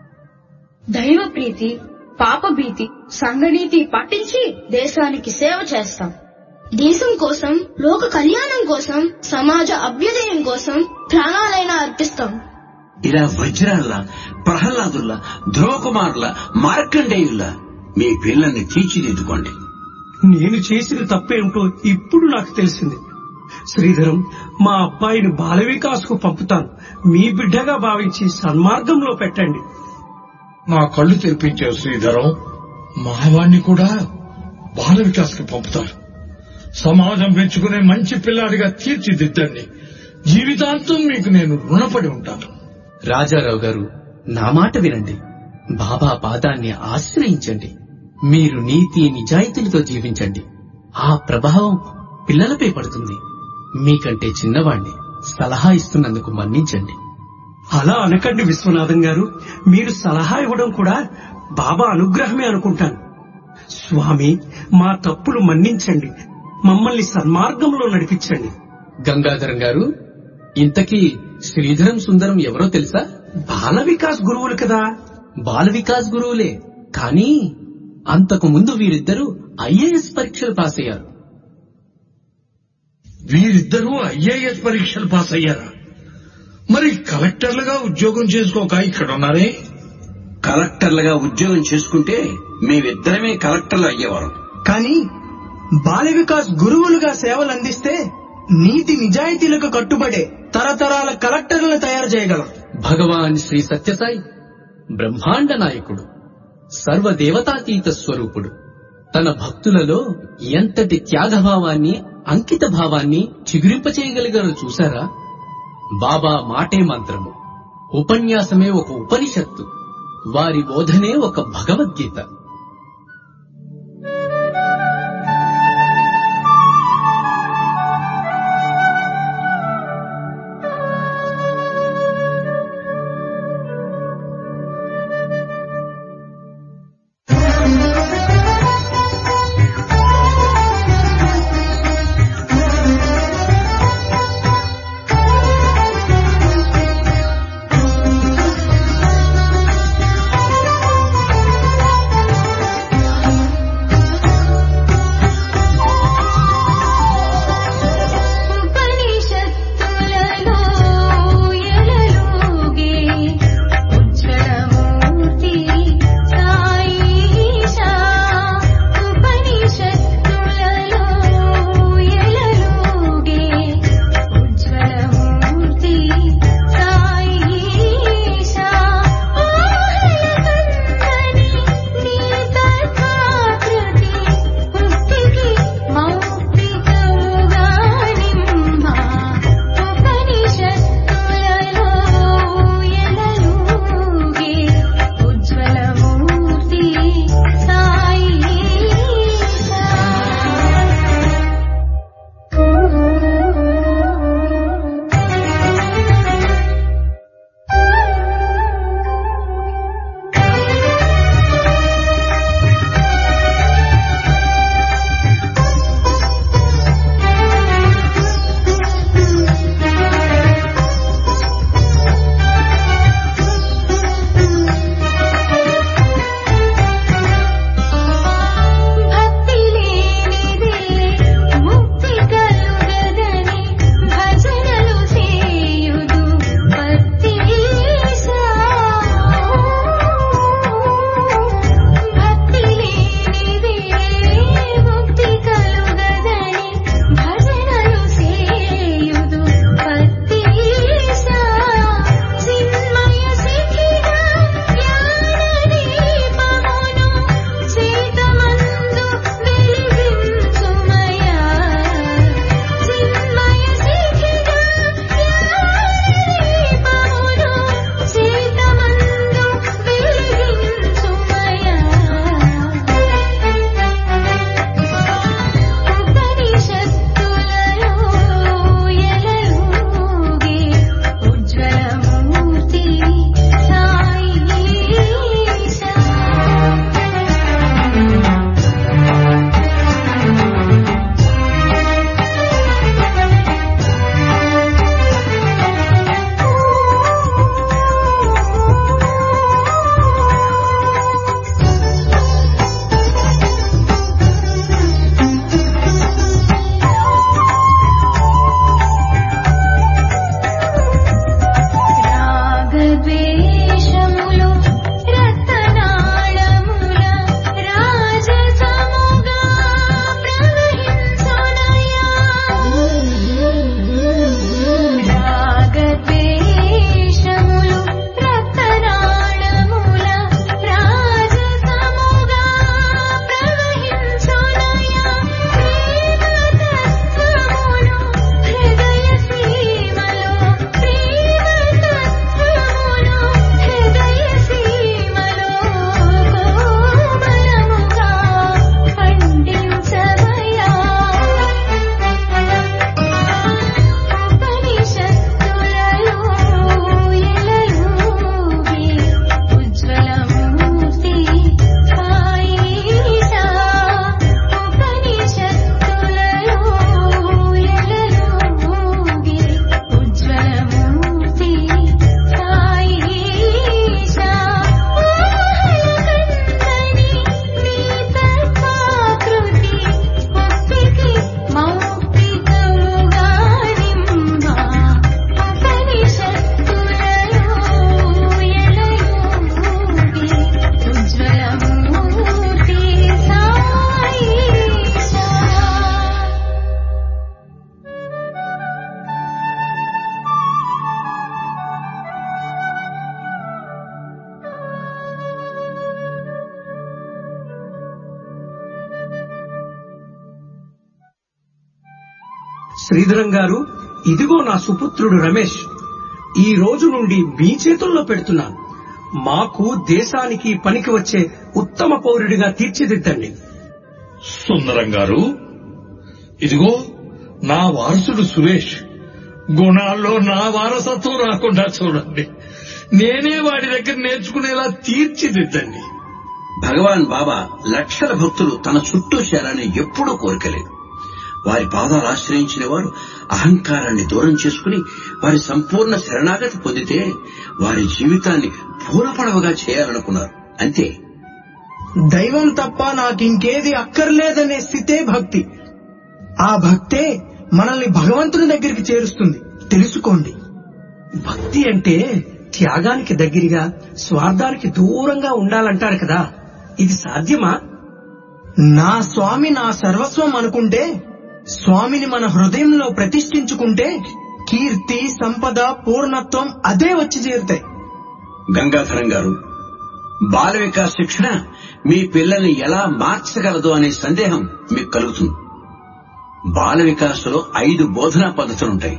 [SPEAKER 9] దైవ ప్రీతి పాపభీతి సంఘనీతి పాటించి దేశానికి సేవ చేస్తాం దేశం కోసం లోక కళ్యాణం కోసం సమాజ అభ్యుదయం కోసం ప్రాణాలైనా అర్పిస్తాం
[SPEAKER 5] ఇలా వజ్రాల్లా ప్రహ్లాదుల్లా ధ్రువకుమారుల మార్కండేయుల్లా మీ పిల్లల్ని తీర్చిదిద్దుకోండి
[SPEAKER 10] నేను చేసిన తప్పేమిటో ఇప్పుడు నాకు తెలిసింది శ్రీధరం మా అబ్బాయిని బాల వికాస్ కు పంపుతాను మీ బిడ్డగా భావించి సన్మార్గంలో పెట్టండి
[SPEAKER 11] నా కళ్ళు తెరిపించావు శ్రీధరం మావాణ్ణి కూడా బాల వికాస్ కి పంపుతారు సమాజం పెంచుకునే మంచి పిల్లాడిగా తీర్చిదిద్దండి జీవితాంతం మీకు నేను రుణపడి ఉంటాను
[SPEAKER 12] రాజారావు గారు నా మాట వినండి బాబా పాదాన్ని ఆశ్రయించండి మీరు నీతి నిజాయితీలతో జీవించండి ఆ ప్రభావం పిల్లలపై పడుతుంది మీకంటే చిన్నవాణ్ణి సలహా ఇస్తున్నందుకు మన్నించండి
[SPEAKER 10] అలా అనకండి విశ్వనాథం గారు మీరు సలహా ఇవ్వడం కూడా బాబా అనుగ్రహమే అనుకుంటాను స్వామి మా తప్పులు మన్నించండి మమ్మల్ని సన్మార్గంలో నడిపించండి
[SPEAKER 12] గంగాధరం గారు ఇంతకీ శ్రీధరం సుందరం ఎవరో తెలుసా
[SPEAKER 10] బాల వికాస్ గురువులు కదా
[SPEAKER 12] బాల వికాస్ గురువులే కానీ అంతకు ముందు వీరిద్దరూ ఐఏఎస్ పరీక్షలు పాస్ అయ్యారు
[SPEAKER 11] వీరిద్దరూ ఐఏఎస్ పరీక్షలు పాస్ అయ్యారా మరి కలెక్టర్లుగా ఉద్యోగం చేసుకోక ఇక్కడ ఉన్నారే
[SPEAKER 5] కలెక్టర్లుగా ఉద్యోగం చేసుకుంటే మేమిద్దరమే కలెక్టర్లు అయ్యేవారం
[SPEAKER 6] కానీ బాల వికాస్ గురువులుగా సేవలు అందిస్తే నీతి నిజాయితీలకు కట్టుబడే తరతరాల కలెక్టర్లను తయారు చేయగలం
[SPEAKER 12] భగవాన్ శ్రీ సత్యసాయి బ్రహ్మాండ నాయకుడు సర్వదేవతాతీత స్వరూపుడు తన భక్తులలో ఎంతటి త్యాగభావాన్ని అంకిత భావాన్ని చిగురింపచేయగలిగారో చూశారా బాబా మాటే మంత్రము ఉపన్యాసమే ఒక ఉపనిషత్తు వారి బోధనే ఒక భగవద్గీత
[SPEAKER 13] Thank you.
[SPEAKER 10] శ్రీధరం గారు ఇదిగో నా సుపుత్రుడు రమేష్ ఈ రోజు నుండి మీ చేతుల్లో పెడుతున్నాను మాకు దేశానికి పనికి వచ్చే ఉత్తమ పౌరుడిగా తీర్చిదిద్దండి
[SPEAKER 11] సుందరం గారు ఇదిగో నా వారసుడు సురేష్ గుణాల్లో నా వారసత్వం రాకుండా చూడండి నేనే వాడి దగ్గర నేర్చుకునేలా తీర్చిదిద్దండి
[SPEAKER 5] భగవాన్ బాబా లక్షల భక్తులు తన చుట్టూ చేరాలని ఎప్పుడూ కోరికలేదు వారి పాదాలు ఆశ్రయించిన వారు అహంకారాన్ని దూరం చేసుకుని వారి సంపూర్ణ శరణాగతి పొందితే వారి జీవితాన్ని పూలపడవగా చేయాలనుకున్నారు అంతే
[SPEAKER 6] దైవం తప్ప నాకింకేది అక్కర్లేదనే స్థితే భక్తి ఆ భక్తే మనల్ని భగవంతుని దగ్గరికి చేరుస్తుంది తెలుసుకోండి
[SPEAKER 10] భక్తి అంటే త్యాగానికి దగ్గరగా స్వార్థానికి దూరంగా ఉండాలంటారు కదా ఇది సాధ్యమా
[SPEAKER 6] నా స్వామి నా సర్వస్వం అనుకుంటే స్వామిని మన హృదయంలో ప్రతిష్ఠించుకుంటే కీర్తి సంపద పూర్ణత్వం అదే వచ్చి చేరుతాయి
[SPEAKER 5] గంగాధరం గారు బాల వికాస్ శిక్షణ మీ పిల్లల్ని ఎలా మార్చగలదు అనే సందేహం మీకు కలుగుతుంది బాల వికాసంలో ఐదు బోధనా పద్ధతులుంటాయి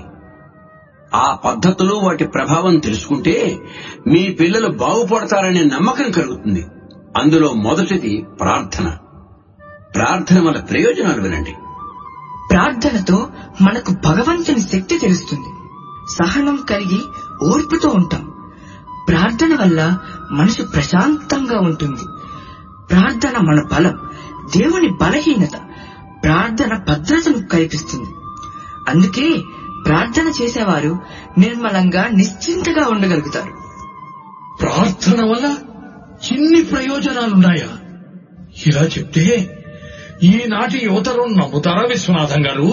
[SPEAKER 5] ఆ పద్ధతులు వాటి ప్రభావం తెలుసుకుంటే మీ పిల్లలు బాగుపడతారనే నమ్మకం కలుగుతుంది అందులో మొదటిది ప్రార్థన ప్రార్థన వల్ల ప్రయోజనాలు వినండి
[SPEAKER 8] ప్రార్థనతో మనకు భగవంతుని శక్తి తెలుస్తుంది సహనం కలిగి ఓర్పుతో ఉంటాం ప్రార్థన వల్ల మనసు ప్రశాంతంగా ఉంటుంది ప్రార్థన మన బలం దేవుని బలహీనత ప్రార్థన భద్రతను కల్పిస్తుంది అందుకే ప్రార్థన చేసేవారు నిర్మలంగా నిశ్చింతగా ఉండగలుగుతారు
[SPEAKER 11] ప్రార్థన వల్ల ఇన్ని ప్రయోజనాలున్నాయా ఇలా చెప్తే ఈనాటి యువతరం నమ్ముతారా విశ్వనాథం గారు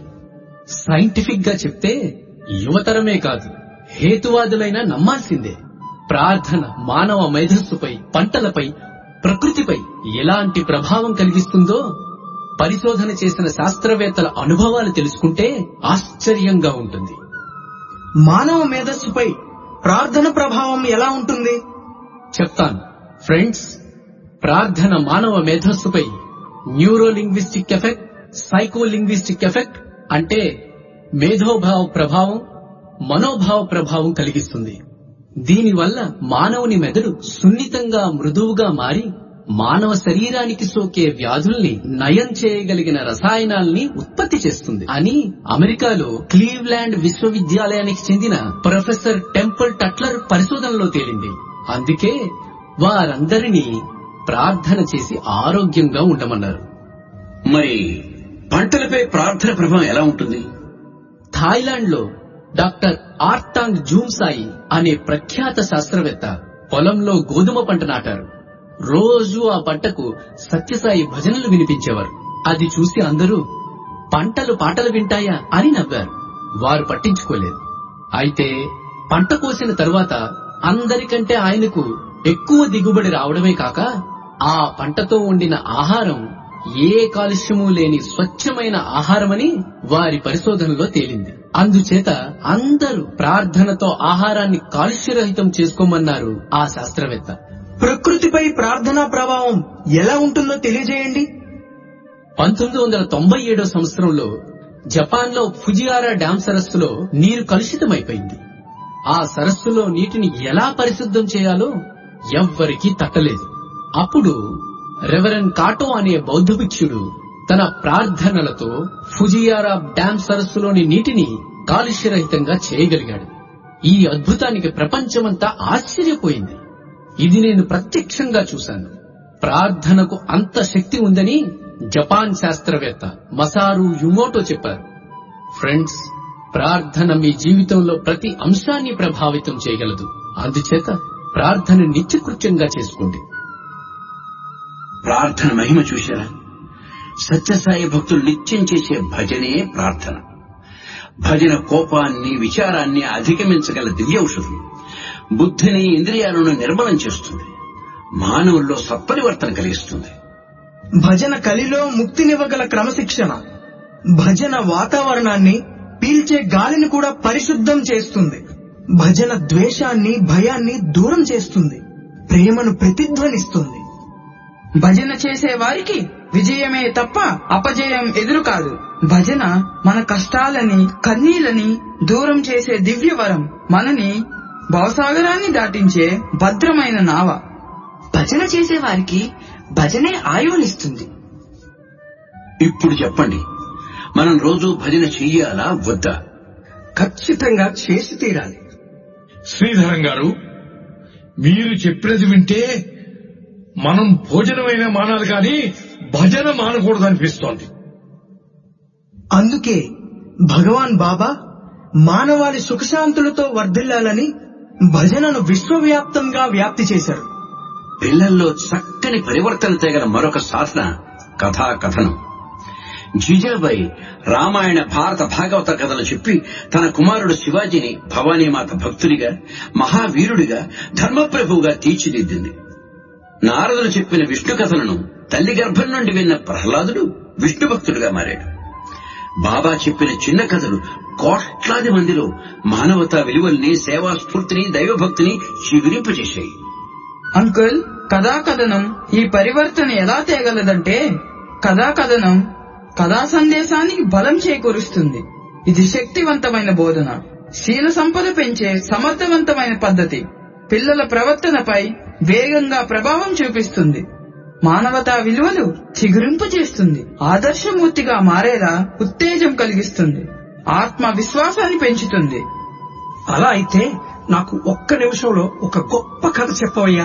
[SPEAKER 12] సైంటిఫిక్ గా చెప్తే యువతరమే కాదు హేతువాదులైనా నమ్మాల్సిందే ప్రార్థన మానవ మేధస్సుపై పంటలపై ప్రకృతిపై ఎలాంటి ప్రభావం కలిగిస్తుందో పరిశోధన చేసిన శాస్త్రవేత్తల అనుభవాలు తెలుసుకుంటే ఆశ్చర్యంగా ఉంటుంది
[SPEAKER 6] మానవ మేధస్సుపై ప్రార్థన ప్రభావం ఎలా ఉంటుంది
[SPEAKER 12] చెప్తాను ఫ్రెండ్స్ ప్రార్థన మానవ మేధస్సుపై న్యూరోలింగ్విస్టిక్ ఎఫెక్ట్ సైకోలింగ్విస్టిక్ ఎఫెక్ట్ అంటే మేధోభావ ప్రభావం మనోభావ ప్రభావం కలిగిస్తుంది దీనివల్ల మానవుని మెదడు సున్నితంగా మృదువుగా మారి మానవ శరీరానికి సోకే వ్యాధుల్ని నయం చేయగలిగిన రసాయనాల్ని ఉత్పత్తి చేస్తుంది అని అమెరికాలో క్లీవ్లాండ్ విశ్వవిద్యాలయానికి చెందిన ప్రొఫెసర్ టెంపుల్ టట్లర్ పరిశోధనలో తేలింది అందుకే వారందరినీ ప్రార్థన చేసి ఆరోగ్యంగా ఉండమన్నారు
[SPEAKER 5] మరి పంటలపై ప్రార్థన ప్రభావం ఎలా ఉంటుంది
[SPEAKER 12] థాయిలాండ్ లో డాక్టర్ ఆర్టాంగ్ జూమ్సాయి అనే ప్రఖ్యాత శాస్త్రవేత్త పొలంలో గోధుమ పంట నాటారు రోజు ఆ పంటకు సత్యసాయి భజనలు వినిపించేవారు అది చూసి అందరూ పంటలు పాటలు వింటాయా అని నవ్వారు వారు పట్టించుకోలేదు అయితే పంట కోసిన తరువాత అందరికంటే ఆయనకు ఎక్కువ దిగుబడి రావడమే కాక ఆ పంటతో వండిన ఆహారం ఏ కాలుష్యము లేని స్వచ్ఛమైన ఆహారమని వారి పరిశోధనలో తేలింది అందుచేత అందరూ ప్రార్థనతో ఆహారాన్ని కాలుష్యరహితం చేసుకోమన్నారు ఆ శాస్త్రవేత్త
[SPEAKER 6] ప్రకృతిపై ప్రార్థనా ప్రభావం ఎలా ఉంటుందో తెలియజేయండి
[SPEAKER 12] పంతొమ్మిది వందల తొంభై ఏడో సంవత్సరంలో జపాన్ లో ఫుజియారా డ్యాం సరస్సులో నీరు కలుషితమైపోయింది ఆ సరస్సులో నీటిని ఎలా పరిశుద్ధం చేయాలో ఎవ్వరికీ తట్టలేదు అప్పుడు రెవరెన్ కాటో అనే బౌద్ధ భిక్షుడు తన ప్రార్థనలతో ఫుజియారా డ్యాం సరస్సులోని నీటిని కాలుష్యరహితంగా చేయగలిగాడు ఈ అద్భుతానికి ప్రపంచమంతా ఆశ్చర్యపోయింది ఇది నేను ప్రత్యక్షంగా చూశాను ప్రార్థనకు అంత శక్తి ఉందని జపాన్ శాస్త్రవేత్త మసారు యుమోటో చెప్పారు ఫ్రెండ్స్ ప్రార్థన మీ జీవితంలో ప్రతి అంశాన్ని ప్రభావితం చేయగలదు అందుచేత ప్రార్థన నిత్యకృత్యంగా చేసుకోండి
[SPEAKER 5] ప్రార్థన మహిమ చూశారా సత్యసాయి భక్తులు నిత్యం చేసే భజనే ప్రార్థన భజన కోపాన్ని విచారాన్ని అధిగమించగల దివ్య ఔషధం బుద్ధిని ఇంద్రియాలను నిర్మలం చేస్తుంది మానవుల్లో సత్పరివర్తన కలిగిస్తుంది
[SPEAKER 6] భజన కలిలో ముక్తినివ్వగల క్రమశిక్షణ భజన వాతావరణాన్ని పీల్చే గాలిని కూడా పరిశుద్ధం చేస్తుంది భజన ద్వేషాన్ని భయాన్ని దూరం చేస్తుంది ప్రేమను ప్రతిధ్వనిస్తుంది
[SPEAKER 7] భజన చేసే వారికి విజయమే తప్ప అపజయం ఎదురు కాదు భజన మన కష్టాలని కన్నీలని దూరం చేసే దివ్యవరం మనని భవసాగరాన్ని దాటించే భద్రమైన నావ
[SPEAKER 8] భజన చేసే వారికి భజనే ఆయువునిస్తుంది
[SPEAKER 5] ఇప్పుడు చెప్పండి మనం రోజు భజన చెయ్యాలా వద్దా
[SPEAKER 10] ఖచ్చితంగా చేసి తీరాలి
[SPEAKER 11] శ్రీధరం గారు మీరు చెప్పినది వింటే మనం భోజనమైన మానాలి కానీ భజన మానకూడదనిపిస్తోంది
[SPEAKER 6] అందుకే భగవాన్ బాబా మానవాళి సుఖశాంతులతో వర్ధిల్లాలని భజనను విశ్వవ్యాప్తంగా వ్యాప్తి చేశారు
[SPEAKER 5] పిల్లల్లో చక్కని పరివర్తన తేగల మరొక సాధన కథా కథనం జీజాబాయి రామాయణ భారత భాగవత కథలు చెప్పి తన కుమారుడు శివాజీని భవానీమాత భక్తుడిగా మహావీరుడిగా ధర్మప్రభువుగా తీర్చిదిద్దింది నారదులు చెప్పిన విష్ణు కథలను తల్లి గర్భం నుండి విన్న ప్రహ్లాదుడు విష్ణు భక్తుడిగా మారాడు బాబా చెప్పిన చిన్న కథలు కోట్లాది మందిలో మానవతా విలువల్ని సేవా స్ఫూర్తిని దైవభక్తిని చిగురింపజేశాయి
[SPEAKER 7] అంకుల్ కథాకథనం ఈ పరివర్తన ఎలా తేగలదంటే కథాకథనం కథా సందేశానికి బలం చేకూరుస్తుంది ఇది శక్తివంతమైన బోధన శీల సంపద పెంచే సమర్థవంతమైన పద్ధతి పిల్లల ప్రవర్తనపై వేగంగా ప్రభావం చూపిస్తుంది మానవతా విలువలు చిగురింపు చేస్తుంది ఆదర్శమూర్తిగా మారేలా ఉత్తేజం కలిగిస్తుంది ఆత్మ విశ్వాసాన్ని పెంచుతుంది
[SPEAKER 10] అలా అయితే నాకు ఒక్క నిమిషంలో ఒక గొప్ప కథ చెప్పవయ్యా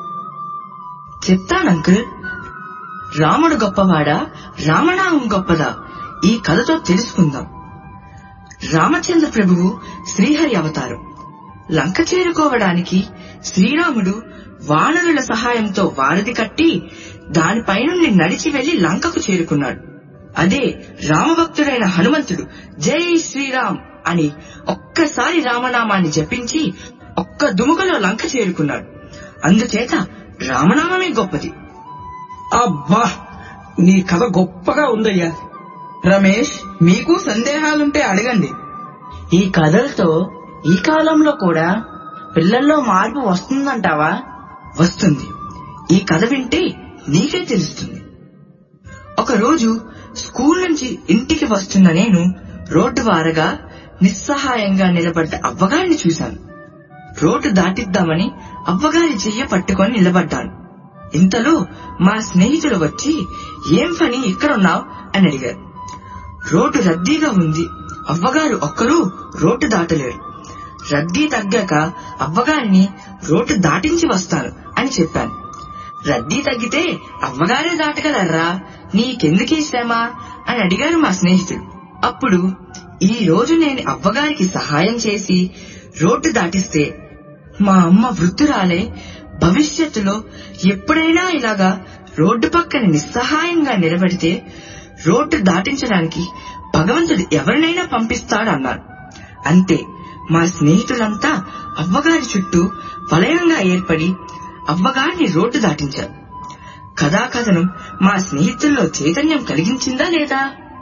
[SPEAKER 8] చెప్తాను అంకుల్ రాముడు గొప్పవాడా రామనామం గొప్పదా ఈ కథతో తెలుసుకుందాం రామచంద్ర ప్రభువు శ్రీహరి అవతారం లంక చేరుకోవడానికి శ్రీరాముడు వానరుల సహాయంతో వారధి కట్టి దానిపై నుండి నడిచి వెళ్లి లంకకు చేరుకున్నాడు అదే రామభక్తుడైన హనుమంతుడు జై శ్రీరామ్ అని ఒక్కసారి రామనామాన్ని జపించి ఒక్క దుముకలో లంక చేరుకున్నాడు అందుచేత రామనామమే గొప్పది
[SPEAKER 10] అబ్బా నీ కథ గొప్పగా ఉందయ్యా
[SPEAKER 7] రమేష్ మీకు సందేహాలుంటే అడగండి
[SPEAKER 8] ఈ కథలతో ఈ కాలంలో కూడా పిల్లల్లో మార్పు వస్తుందంటావా వస్తుంది ఈ కథ వింటే నీకే తెలుస్తుంది ఒకరోజు స్కూల్ నుంచి ఇంటికి వస్తున్న నేను రోడ్డు వారగా నిస్సహాయంగా నిలబడ్డ అవ్వగారిని చూశాను రోడ్డు దాటిద్దామని అవ్వగారి చెయ్య పట్టుకొని నిలబడ్డాను ఇంతలో మా స్నేహితుడు వచ్చి ఏం పని ఇక్కడున్నావు అని అడిగారు రోడ్డు రద్దీగా ఉంది అవ్వగారు ఒక్కరూ రోడ్డు దాటలేరు రద్దీ తగ్గాక అవ్వగారిని రోడ్డు దాటించి వస్తాను అని చెప్పాను రద్దీ తగ్గితే అవ్వగారే దాటగలరా నీకెందుకీ శ్రమ అని అడిగారు మా స్నేహితుడు అప్పుడు ఈ రోజు నేను అవ్వగారికి సహాయం చేసి రోడ్డు దాటిస్తే మా అమ్మ వృద్ధురాలే భవిష్యత్తులో ఎప్పుడైనా ఇలాగా రోడ్డు పక్కన నిస్సహాయంగా నిలబడితే రోడ్డు దాటించడానికి భగవంతుడు ఎవరినైనా పంపిస్తాడన్నారు అంతే మా స్నేహితులంతా అవ్వగారి చుట్టూ వలయంగా ఏర్పడి అవ్వగారిని రోడ్డు దాటించారు కథాకథనం మా స్నేహితుల్లో చైతన్యం కలిగించిందా లేదా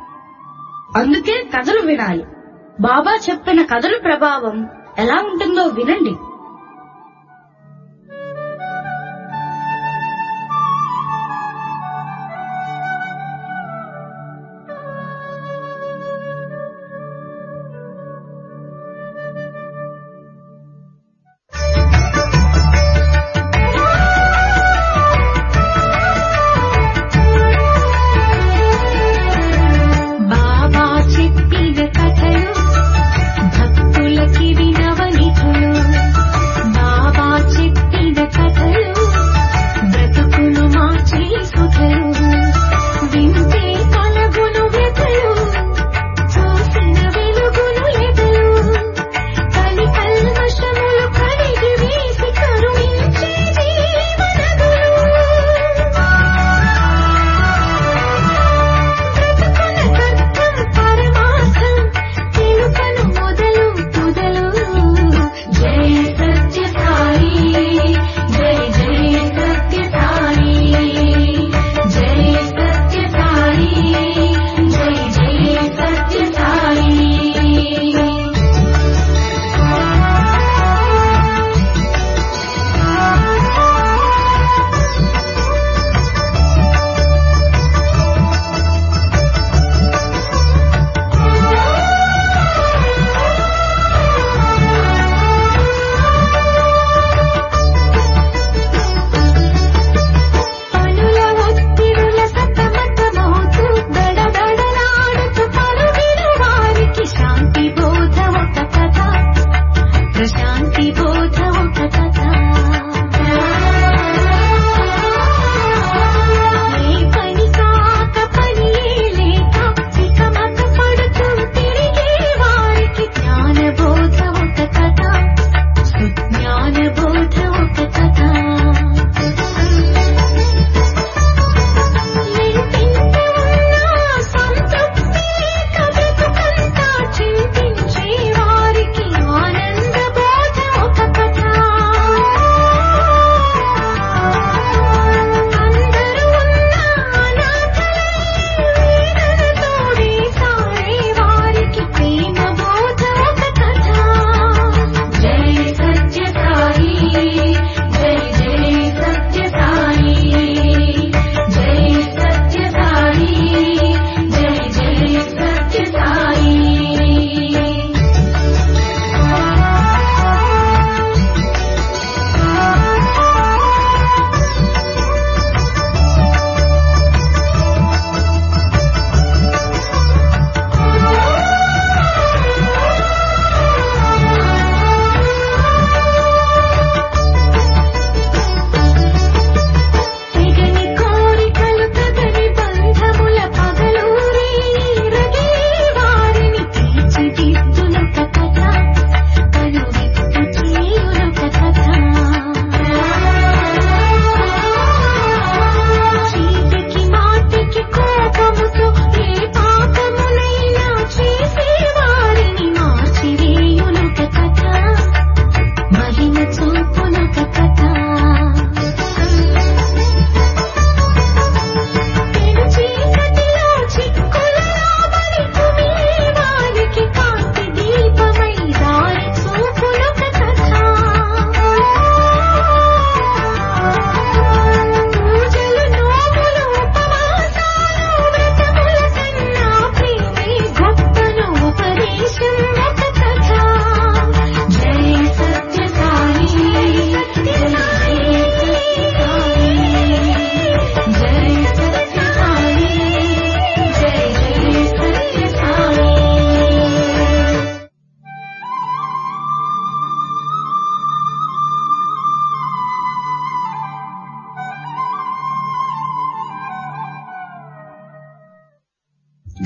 [SPEAKER 9] అందుకే కథలు వినాలి బాబా చెప్పిన కథల ప్రభావం ఎలా ఉంటుందో వినండి
[SPEAKER 13] బాబా చెప్పిన కథలు భక్తులకి వినవనిధులు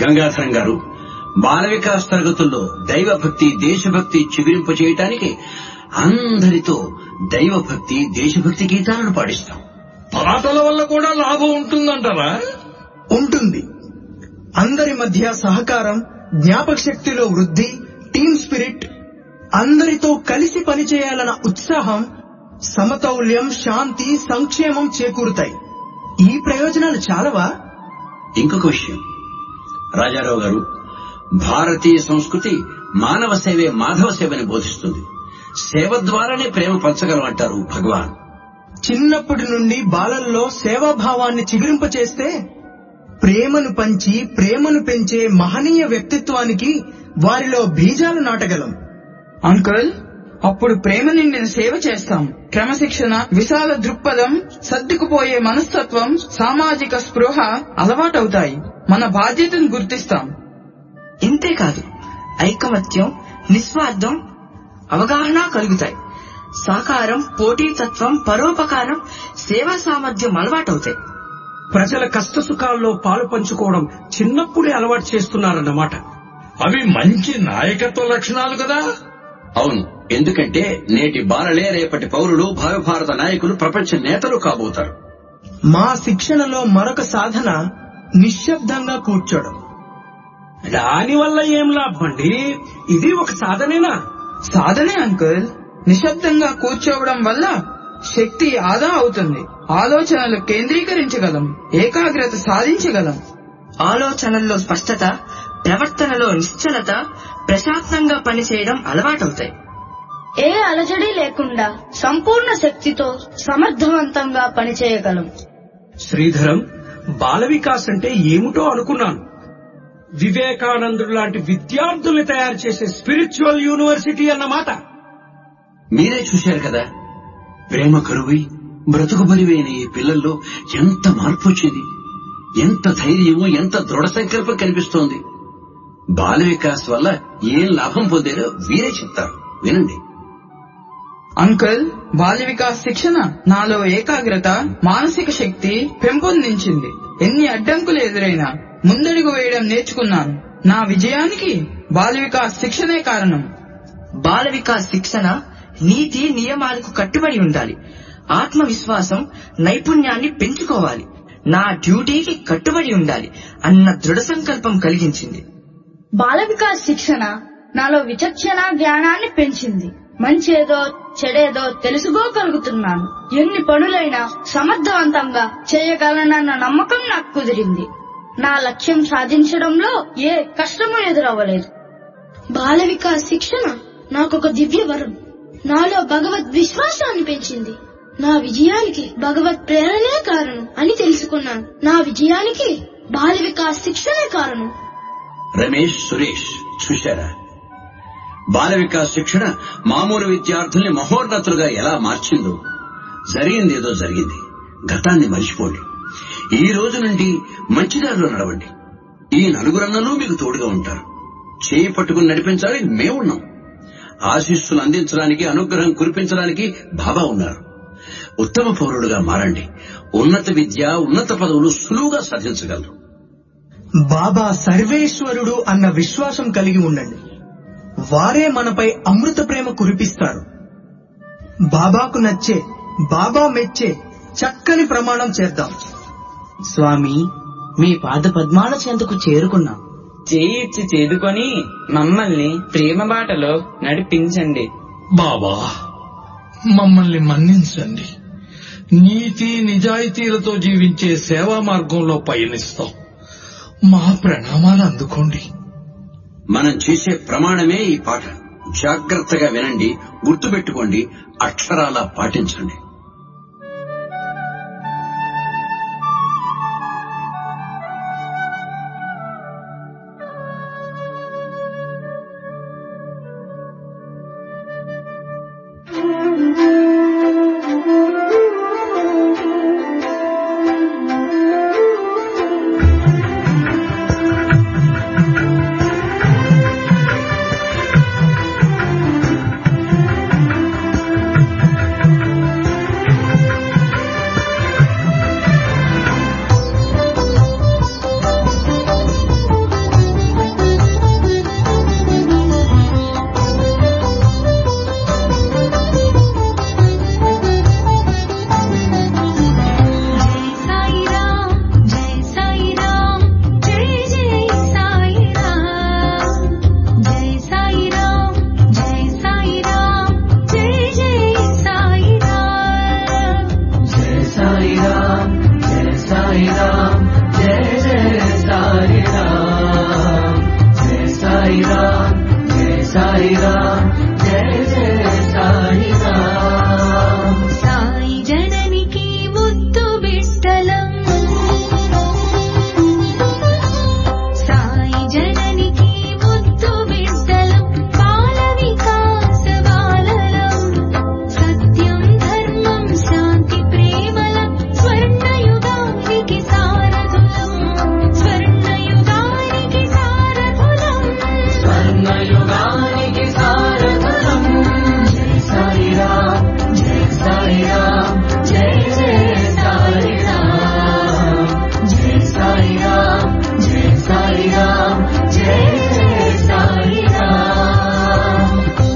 [SPEAKER 5] గంగాధరం గారు బాల వికాస్ తరగతుల్లో దైవభక్తి దేశభక్తి చిగురింప చేయటానికి అందరితో దైవభక్తి దేశభక్తి గీతాలను పాడిస్తాం
[SPEAKER 11] పాటల వల్ల కూడా లాభం ఉంటుందంటారా
[SPEAKER 6] ఉంటుంది అందరి మధ్య సహకారం జ్ఞాపక శక్తిలో వృద్ధి టీమ్ స్పిరిట్ అందరితో కలిసి పనిచేయాలన్న ఉత్సాహం సమతౌల్యం శాంతి సంక్షేమం చేకూరుతాయి ఈ ప్రయోజనాలు చాలవా
[SPEAKER 5] ఇంకొక విషయం రాజారావు గారు భారతీయ సంస్కృతి మానవ సేవే మాధవ సేవని బోధిస్తుంది సేవ ద్వారానే ప్రేమ పంచగలం అంటారు భగవాన్
[SPEAKER 6] చిన్నప్పటి నుండి బాలల్లో సేవాభావాన్ని చిగురింపచేస్తే ప్రేమను పంచి ప్రేమను పెంచే మహనీయ వ్యక్తిత్వానికి వారిలో బీజాలు నాటగలం
[SPEAKER 7] అంకుల్ అప్పుడు ప్రేమ నిండిన సేవ చేస్తాం క్రమశిక్షణ విశాల దృక్పథం సర్దుకుపోయే మనస్తత్వం సామాజిక స్పృహ అలవాటవుతాయి మన బాధ్యతను గుర్తిస్తాం
[SPEAKER 8] ఇంతేకాదు ఐకమత్యం నిస్వార్థం అవగాహన కలుగుతాయి సహకారం పోటీతత్వం పరోపకారం సేవా సామర్థ్యం అలవాటవుతాయి
[SPEAKER 10] ప్రజల కష్ట సుఖాల్లో పాలు పంచుకోవడం చిన్నప్పుడే అలవాటు చేస్తున్నారన్నమాట
[SPEAKER 11] అవి మంచి నాయకత్వ లక్షణాలు కదా
[SPEAKER 5] అవును ఎందుకంటే నేటి బాలలే రేపటి పౌరులు భావి భారత నాయకులు ప్రపంచ నేతలు కాబోతారు
[SPEAKER 6] మా శిక్షణలో మరొక సాధన నిశ్శబ్దంగా కూర్చోడం
[SPEAKER 10] దానివల్ల ఏం లాభం అండి ఇది ఒక సాధనేనా
[SPEAKER 7] సాధనే అంకుల్ నిశ్శబ్దంగా కూర్చోవడం వల్ల శక్తి ఆదా అవుతుంది ఆలోచనలు కేంద్రీకరించగలం ఏకాగ్రత సాధించగలం
[SPEAKER 8] ఆలోచనల్లో స్పష్టత ప్రవర్తనలో నిశ్చలత ప్రశాంతంగా పనిచేయడం అలవాటవుతాయి
[SPEAKER 9] ఏ అలజడి లేకుండా సంపూర్ణ శక్తితో సమర్థవంతంగా పనిచేయగలం
[SPEAKER 10] శ్రీధరం బాల వికాస్ అంటే ఏమిటో అనుకున్నాను వివేకానందుడు లాంటి విద్యార్థుల్ని తయారు చేసే స్పిరిచువల్ యూనివర్సిటీ అన్నమాట
[SPEAKER 5] మీరే చూశారు కదా ప్రేమ కరువై బ్రతుకు బలివైన ఈ పిల్లల్లో ఎంత మార్పు వచ్చింది ఎంత ధైర్యం ఎంత దృఢ సంకల్పం కనిపిస్తోంది బాల వికాస్ వల్ల ఏం లాభం పొందారో వీరే చెప్తారు వినండి
[SPEAKER 7] అంకుల్ బాల్య వికాస్ శిక్షణ నాలో ఏకాగ్రత మానసిక శక్తి పెంపొందించింది ఎన్ని అడ్డంకులు ఎదురైనా ముందడుగు వేయడం నేర్చుకున్నాను నా విజయానికి బాల్య వికాస్ శిక్షణే కారణం
[SPEAKER 8] బాల వికాస్ శిక్షణ నీతి నియమాలకు కట్టుబడి ఉండాలి ఆత్మవిశ్వాసం నైపుణ్యాన్ని పెంచుకోవాలి నా డ్యూటీకి కట్టుబడి ఉండాలి అన్న దృఢ సంకల్పం కలిగించింది
[SPEAKER 9] బాల వికాస్ శిక్షణ నాలో విచక్షణ జ్ఞానాన్ని పెంచింది మంచేదో చెడేదో తెలుసుకోగలుగుతున్నాను ఎన్ని పనులైనా సమర్థవంతంగా చేయగలనన్న నమ్మకం నాకు కుదిరింది నా లక్ష్యం సాధించడంలో ఏ కష్టము ఎదురవ్వలేదు బాల వికాస్ శిక్షణ నాకొక దివ్య వరం నాలో భగవద్ విశ్వాసాన్ని పెంచింది నా విజయానికి భగవత్ ప్రేరణే కారణం అని తెలుసుకున్నాను నా విజయానికి బాల వికాస్ శిక్షణే కారణం
[SPEAKER 5] రమేష్ సురేష్ చూశారా బాల వికాస్ శిక్షణ మామూలు విద్యార్థుల్ని మహోన్నతులుగా ఎలా మార్చిందో జరిగింది ఏదో జరిగింది గతాన్ని మరిచిపోండి ఈ రోజు నుండి మంచిదారిలో నడవండి ఈ నలుగురన్నలు మీకు తోడుగా ఉంటారు చేయి పట్టుకుని నడిపించాలి మేమున్నాం ఆశీస్సులు అందించడానికి అనుగ్రహం కురిపించడానికి బాబా ఉన్నారు ఉత్తమ పౌరుడుగా మారండి ఉన్నత విద్య ఉన్నత పదవులు సులువుగా సాధించగలరు
[SPEAKER 6] బాబా సర్వేశ్వరుడు అన్న విశ్వాసం కలిగి ఉండండి వారే మనపై అమృత ప్రేమ కురిపిస్తారు బాబాకు నచ్చే బాబా మెచ్చే చక్కని ప్రమాణం చేద్దాం
[SPEAKER 13] స్వామి మీ పాద పద్మాల చెంతకు చేరుకున్నాం
[SPEAKER 14] చేయిచ్చి చేదుకొని మమ్మల్ని ప్రేమ బాటలో నడిపించండి
[SPEAKER 11] బాబా మమ్మల్ని మన్నించండి నీతి నిజాయితీలతో జీవించే సేవా మార్గంలో పయనిస్తాం మా ప్రణామాలు అందుకోండి
[SPEAKER 5] మనం చేసే ప్రమాణమే ఈ పాట జాగ్రత్తగా వినండి గుర్తుపెట్టుకోండి అక్షరాలా పాటించండి
[SPEAKER 15] సాయిరామ్ జయ జయ సాయిరామ్
[SPEAKER 16] సాయి జననికి ముద్దు బిడ్డలం సాయి జననికి ముద్దు బిడ్డలం బాల వికాస బాలలం సత్యం ధర్మం శాంతి ప్రేమలం స్వర్ణయుగానికి సారథులం స్వర్ణయుగానికి సారథులం
[SPEAKER 15] స్వర్ణయుగానికి సారథులం జయ సాయిరామ్ జయ సాయిరామ్ జయ జయ సాయిరామ్ జయ సాయిరామ్ జయ సాయిరామ్ జయ జయ సాయిరామ్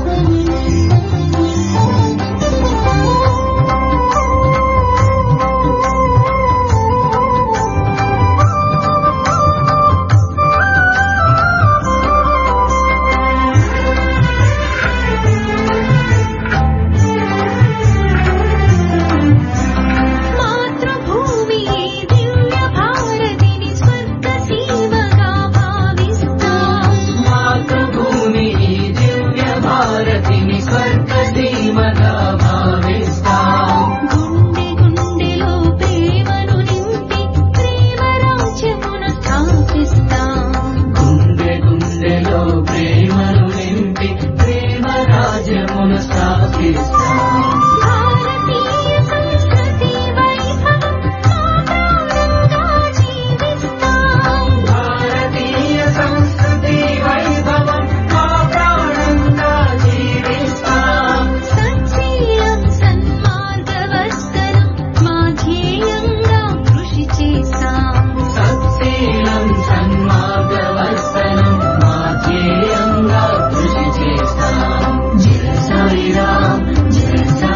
[SPEAKER 16] మాతృభూమి దివ్య భారతిని స్వర్గ సీమగా భావిస్తాం
[SPEAKER 15] మాతృభూమి దివ్య భారతిని స్వర్గ సీమగా భావిస్తాం
[SPEAKER 16] గుండె గుండెలో ప్రేమను నింపి ప్రేమ రాజ్యమున స్థాపిస్తాం
[SPEAKER 15] గుండె గుండెలో ప్రేమను నింపి ప్రేమ రాజ్యమును స్థాపిస్తాం
[SPEAKER 16] భారతీయ సంస్కృతి వైభవం మా ప్రాణంగా జీవిస్తాం
[SPEAKER 15] భారతీయ సంస్కృతి వైభవం మా ప్రాణంగా జీవిస్తాం
[SPEAKER 16] సత్శీలం సన్మార్గవర్తనం మా ధ్యేయంగా కృషి చేస్తాం
[SPEAKER 15] సత్శీలం సన్మార్గవర్తనం మా ధ్యేయంగా కృషి చేస్తాం జయ సాయిరామ్ జయ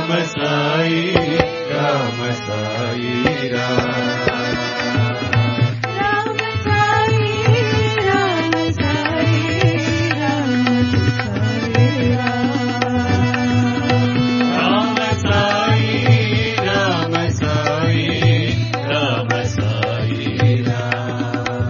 [SPEAKER 15] రామ సాయి రామ సాయి రామ రామ సాయి రామ సాయి రామ సాయి రామ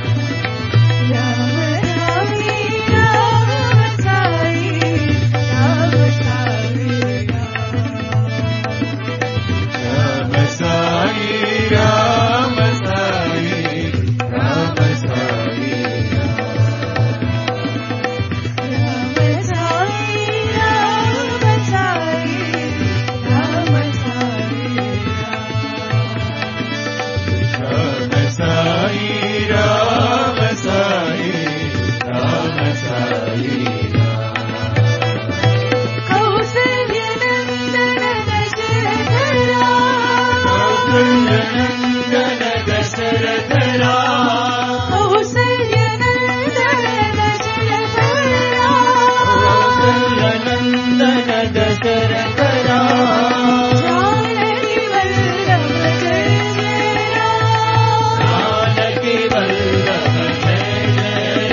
[SPEAKER 15] రామ సాయి రామ సాయి రామ సాయి రామ సాయి రామ సాయి రామ సాయి కౌసల్యనందన దశరథ కౌసల్యనందన దశరథ జానకి వల్లభ జయ జయ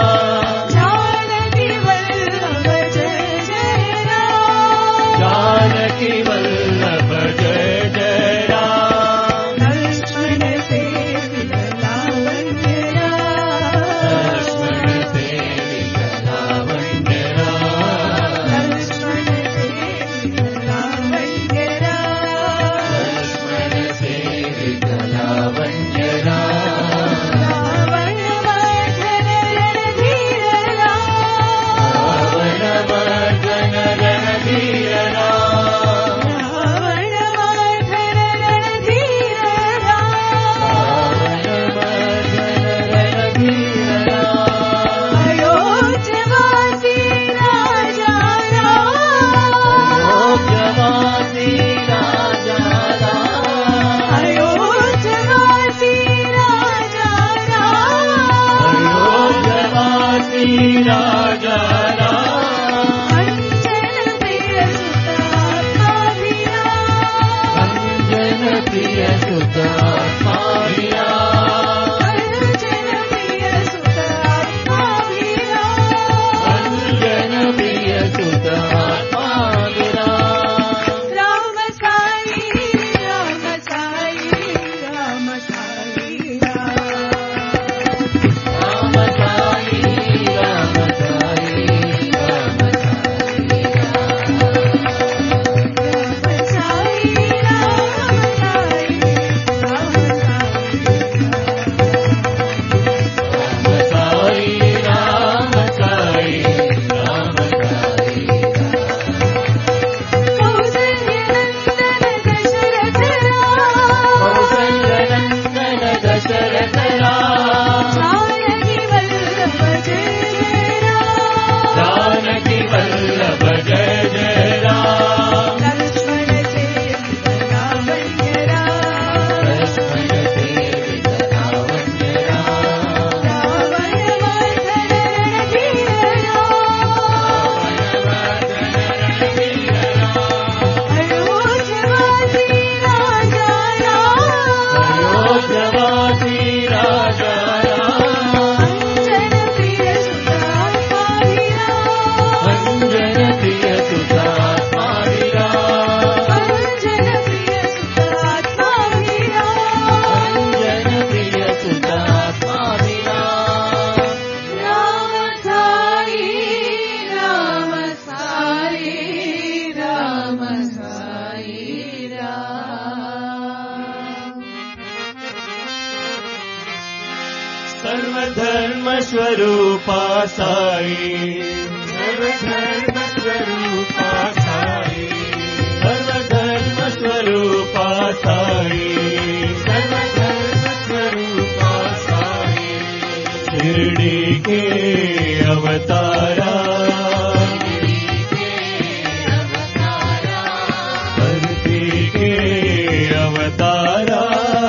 [SPEAKER 15] జానకి వల్లభ జయ జయ లక్ష్మణ సేవిత లావణ్యరా లక్ష్మణ సేవిత లావణ్యరా రావణ మర్దన రణధీరరా రావణ మర్దన రణధీరరా అయోధ్యవాసి రాజారా అయోధ్యవాసి రాజారా అంజన ప్రియ సుత మారియా అంజన ప్రియ సుత మారియా రామ సాయి రామ సాయి రామ రామ సాయి రామ సాయి రామ సాయి కౌసల్యనందన దశరథ జానకి వల్లభ జయ జయ రామ లక్ష్మణ సేవిత లావణ్యరా అయోధ్యవాసి రాజారా అంజన ప్రియ సుత మారియా అంజన ప్రియ సుత మారియా సర్వధర్మ స్వరూపా సాయి సర్వధర్మ స్వరూపా సాయి సర్వధర్మ స్వరూపా సాయి సర్వధర్మ స్వరూపా సాయి షిరిడి के अवतारा धरती के अवतारा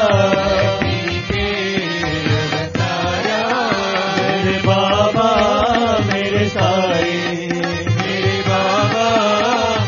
[SPEAKER 15] मेरे बाबा मेरे साई मेरे बाबा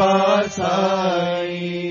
[SPEAKER 15] रूपा साई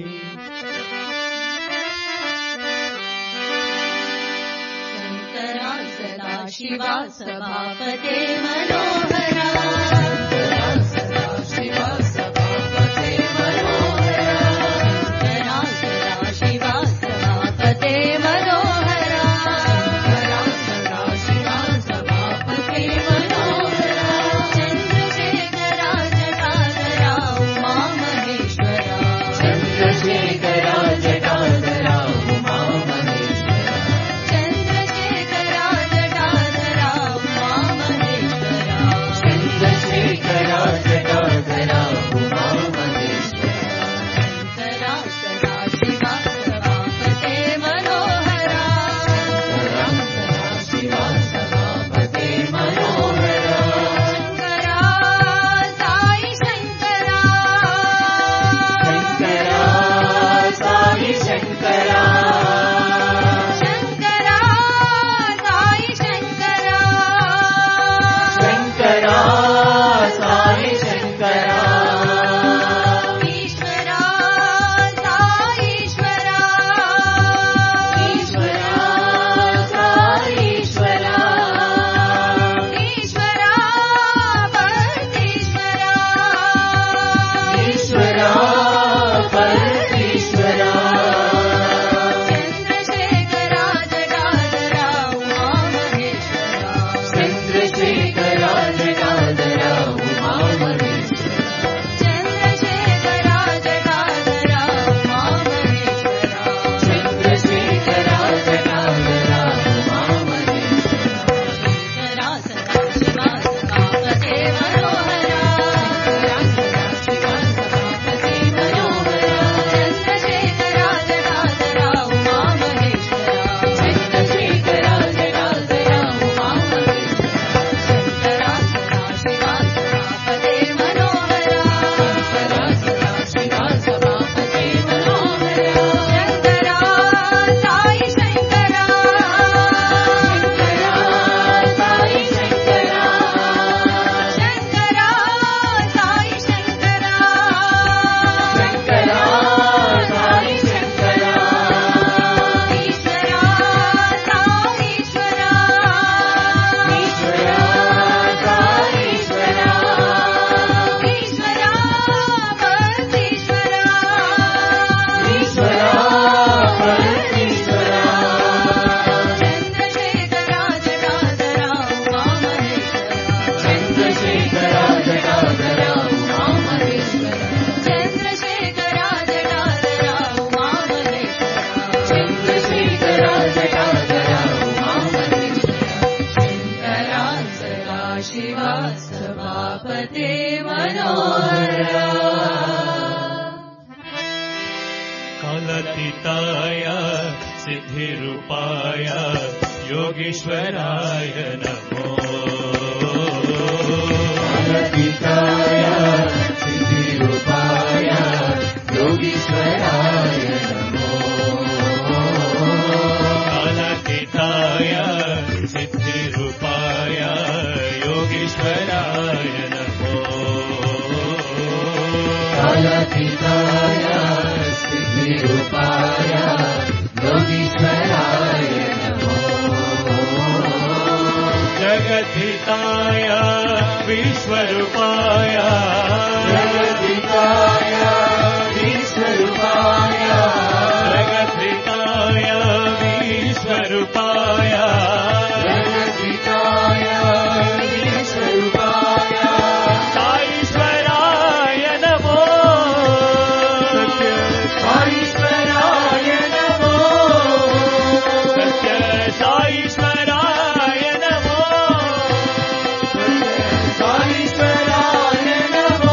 [SPEAKER 16] शङ्करा सदा शिवा सभापते मनोहरा शङ्करा सदा शिवा सभापते मनोहरा शङ्करा सदा शिवा सभापते मनोहरा शङ्करा सदा शिवा सभापते मनोहरा चन्द्रशेखरा जटाधरा उमा महेश्वरा चन्द्रशेखरा जटाधरा उमा महेश्वरा चन्द्रशेखरा जटाधरा उमा महेश्वरा चन्द्रशेखरा जटाधरा उमा महेश्वरा शङ्करा सदा शिवा सभापते मनोहरा शङ्करा सदा शिवा सभापते मनोहरा शङ्करा साई शङ्करा शङ्करा साई शङ्करा शङ्करा साई शङ्करा शङ्करा साई शङ्करा ईश्वरा साईश्वरा ईश्वरा साईश्वरा ईश्वरा परमेश्वरा ईश्वरा परमेश्वरा चन्द्रशेखरा जटाधरा उमा महेश्वरा चन्द्रशेखरा जटाधरा उमा महेश्वरा चन्द्रशेखरा जटाधरा उमा महेश्वरा चन्द्रशेखरा जटाधरा उमा महेश्वरा शङ्करा सदा शिवा सभापते मनोहरा शङ्करा सदा शिवा सभापते मनोहरा चन्द्रशेखरा जटाधरा उमा महेश्वरा चन्द्रशेखरा जटाधरा उमा महेश्वरा शङ्करा सदा शिवा सभापते मनोहरा शङ्करा सदा शिवा सभापते मनोहरा शङ्करा साई शङ्करा शङ्करा साई शङ्करा शङ्करा साई शङ्करा शङ्करा साई शङ्करा ईश्वरा साईश्वरा ईश्वरा साईश्वरा ईश्वरा परमेश्वरा ईश्वरा परमेश्वरा चन्द्रशेखरा जटाधरा उमा महेश्वरा चन्द्रशेखरा जटाधरा उमा महेश्वरा चन्द्रशेखरा जटाधरा उमा महेश्वरा चन्द्रशेखरा जटाधरा उमा महेश्वरा शङ्करा सदा शिवा सभापते मनोहरा
[SPEAKER 15] कालातीताय सिद्धिरूपाय योगीश्वराय नमो कालातीताय सिद्धिरूपाय योगीश्वराय नमो कालातीताय सिद्धिरूपाय योगीश्वराय नमो कालातीताय सिद्धिरूपाय योगीश्वराय नमो जगद्धिताय विश्वरूपाय जगद्धिताय विश्वरूपाय जगद्धिताय विश्वरूपाय जगद्धिताय विश्वरूपाय साईश्वराय नमो साईश्वराय नमो सत्य साईश्वराय नमो साईश्वराय नमो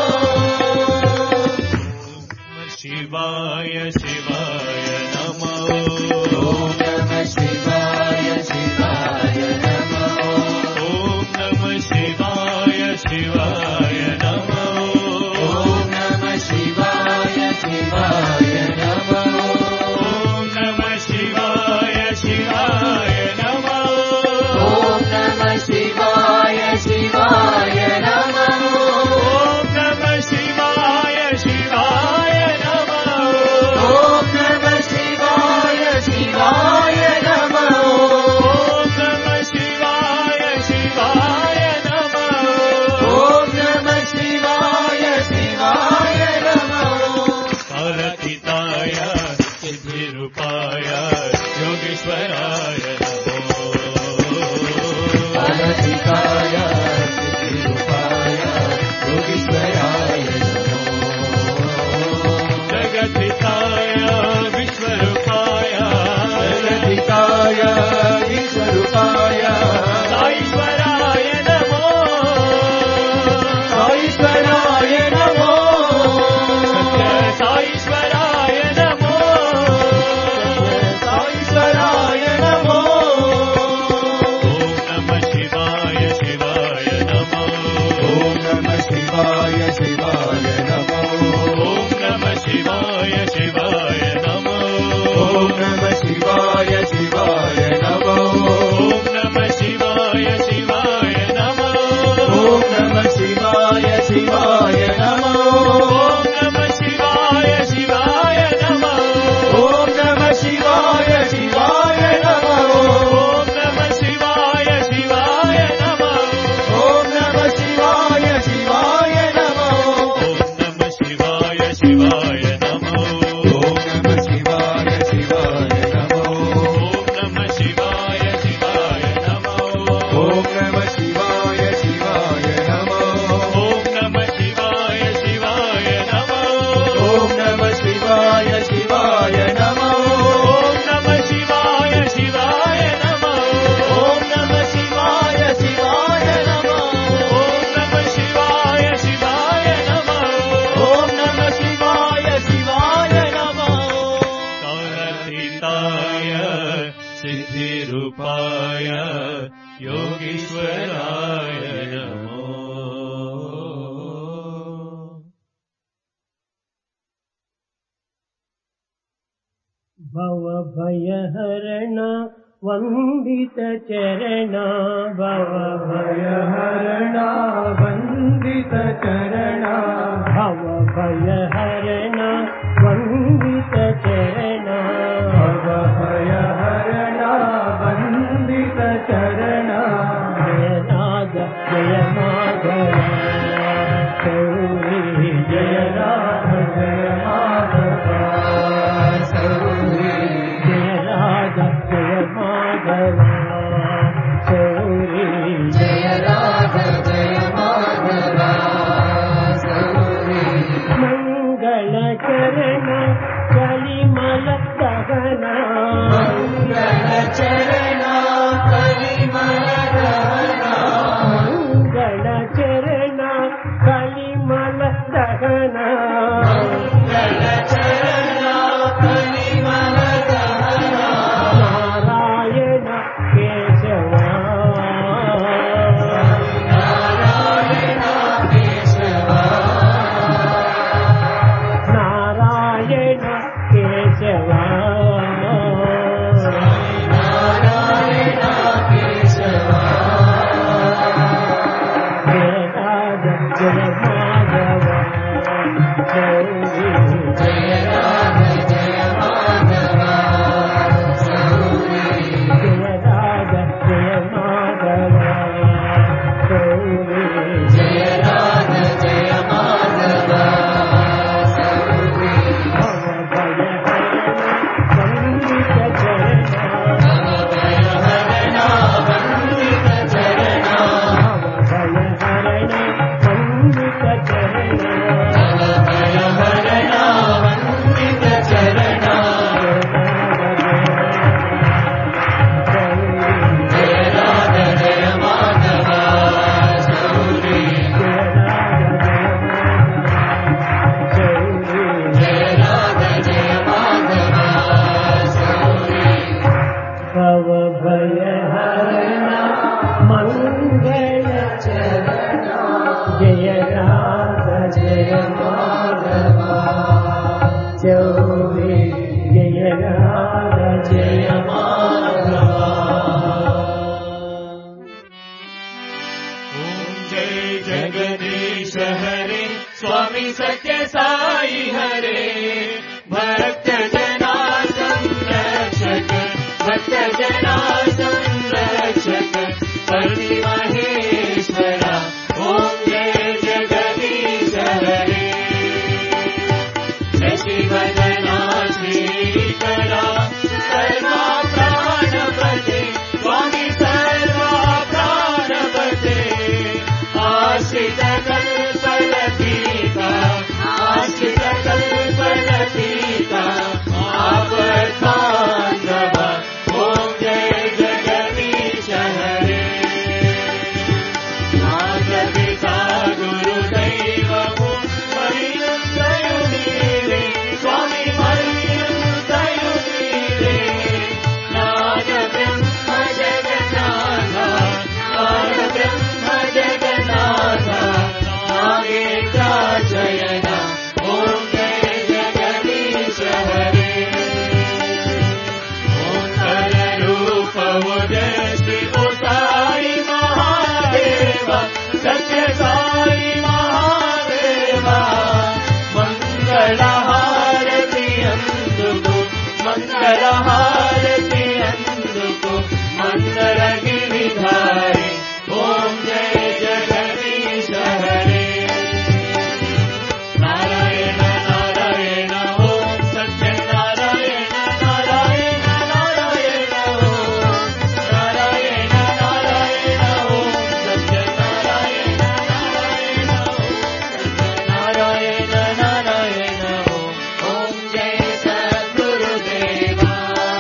[SPEAKER 15] शिवाय शिवाय नमो ॐ नमः शिवाय शिवाय नमो ॐ नमः शिवाय शिवाय नमो ॐ नमः शिवाय शिवाय नमो ॐ नमः शिवाय शिवाय नमो ॐ नमः शिवाय शिवाय नमो ॐ नमः शिवाय स्वरूपाय योगीश्वराय नमो
[SPEAKER 17] भव भयहरण वन्दित चरण भव भयहरण वन्दित चरण भव भयहरण वन्दित चरण भव भयहरण वन्दित चरण जय नाद जय माधव गौरी जय राम जय माधव गौरी जय राधा जय माधव गौरी जय राधा जय माधव गौरी मंगल चरण कलिमल दहन मंगल चरण कलिमल दहन मंगल चरण कलिमल दहन मंगल चरण कलिमल दहन नारायण केशव नारायण केशव नारायण केशव नारायण केशव जय राधा जय माधव गौरी जय राधा जय माधव गौरी जय राधा जय माधव गौरी जय राधा जय माधव गौरी भव भय वन्दित चरण भव भय हरण वन्दित चरण भव भय हरण वन्दित चरण भव भय हरण वन्दित चरण जय राधा जय माधव गौरी जय राधा जय माधव गौरी भव भय हरण मंगल चरण जय राधा जय माधव गौरी जय राधा जय माधव
[SPEAKER 15] जय जगदीश हरे स्वामी सत्य साई हरे भक्त जना संरक्षक भक्त जना संरक्षक पति महेश्वरा ओम जय जगदीश हरे शशिवदना श्रीकरा सर्वा प्राणपते स्वामी सर्वा प्राणपते आश्रित कल्पलतीता आश्रित कल्पलतीता आपद्बान्धव ॐ जय जगदीश हरे मातपिता गुरुदैवमु मह्यं दयुनीरे स्वामी मह्यं दयुनीरे नाद ब्रह्म जगन्नाथ नाद ब्रह्म जगन्नाथ नागेन्द्रा जयन ॐ जय जगदीश हरे रूप उदय उतारी महादेव सत्य साई महादेव మంగళహారతి అందుకు మంగళహారతి అందుకు మంగళగిరిధారి ఓం జయ జగదీశ హరే నారాయణ నారాయణ ఓం సత్య నారాయణ నారాయణ నారాయణ ఓం నారాయణ నారాయణ ఓం సత్య నారాయణ నారాయణ నారాయణ నారాయణ ఓం ఓం జయ సద్గురుదేవా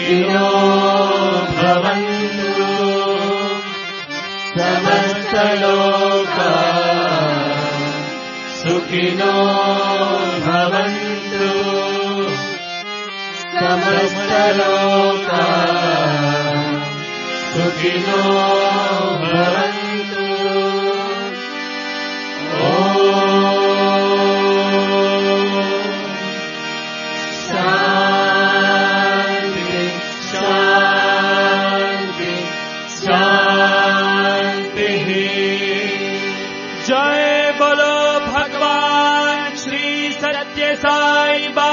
[SPEAKER 15] सुखिनो भवन्तु समस्तलोका सुखिनो भवन्तु समस्तलोका सुखिनो भवन्तु शान्ति शान्ति शान्तिः जय बोलो भगवान श्री सत्य साई बाबा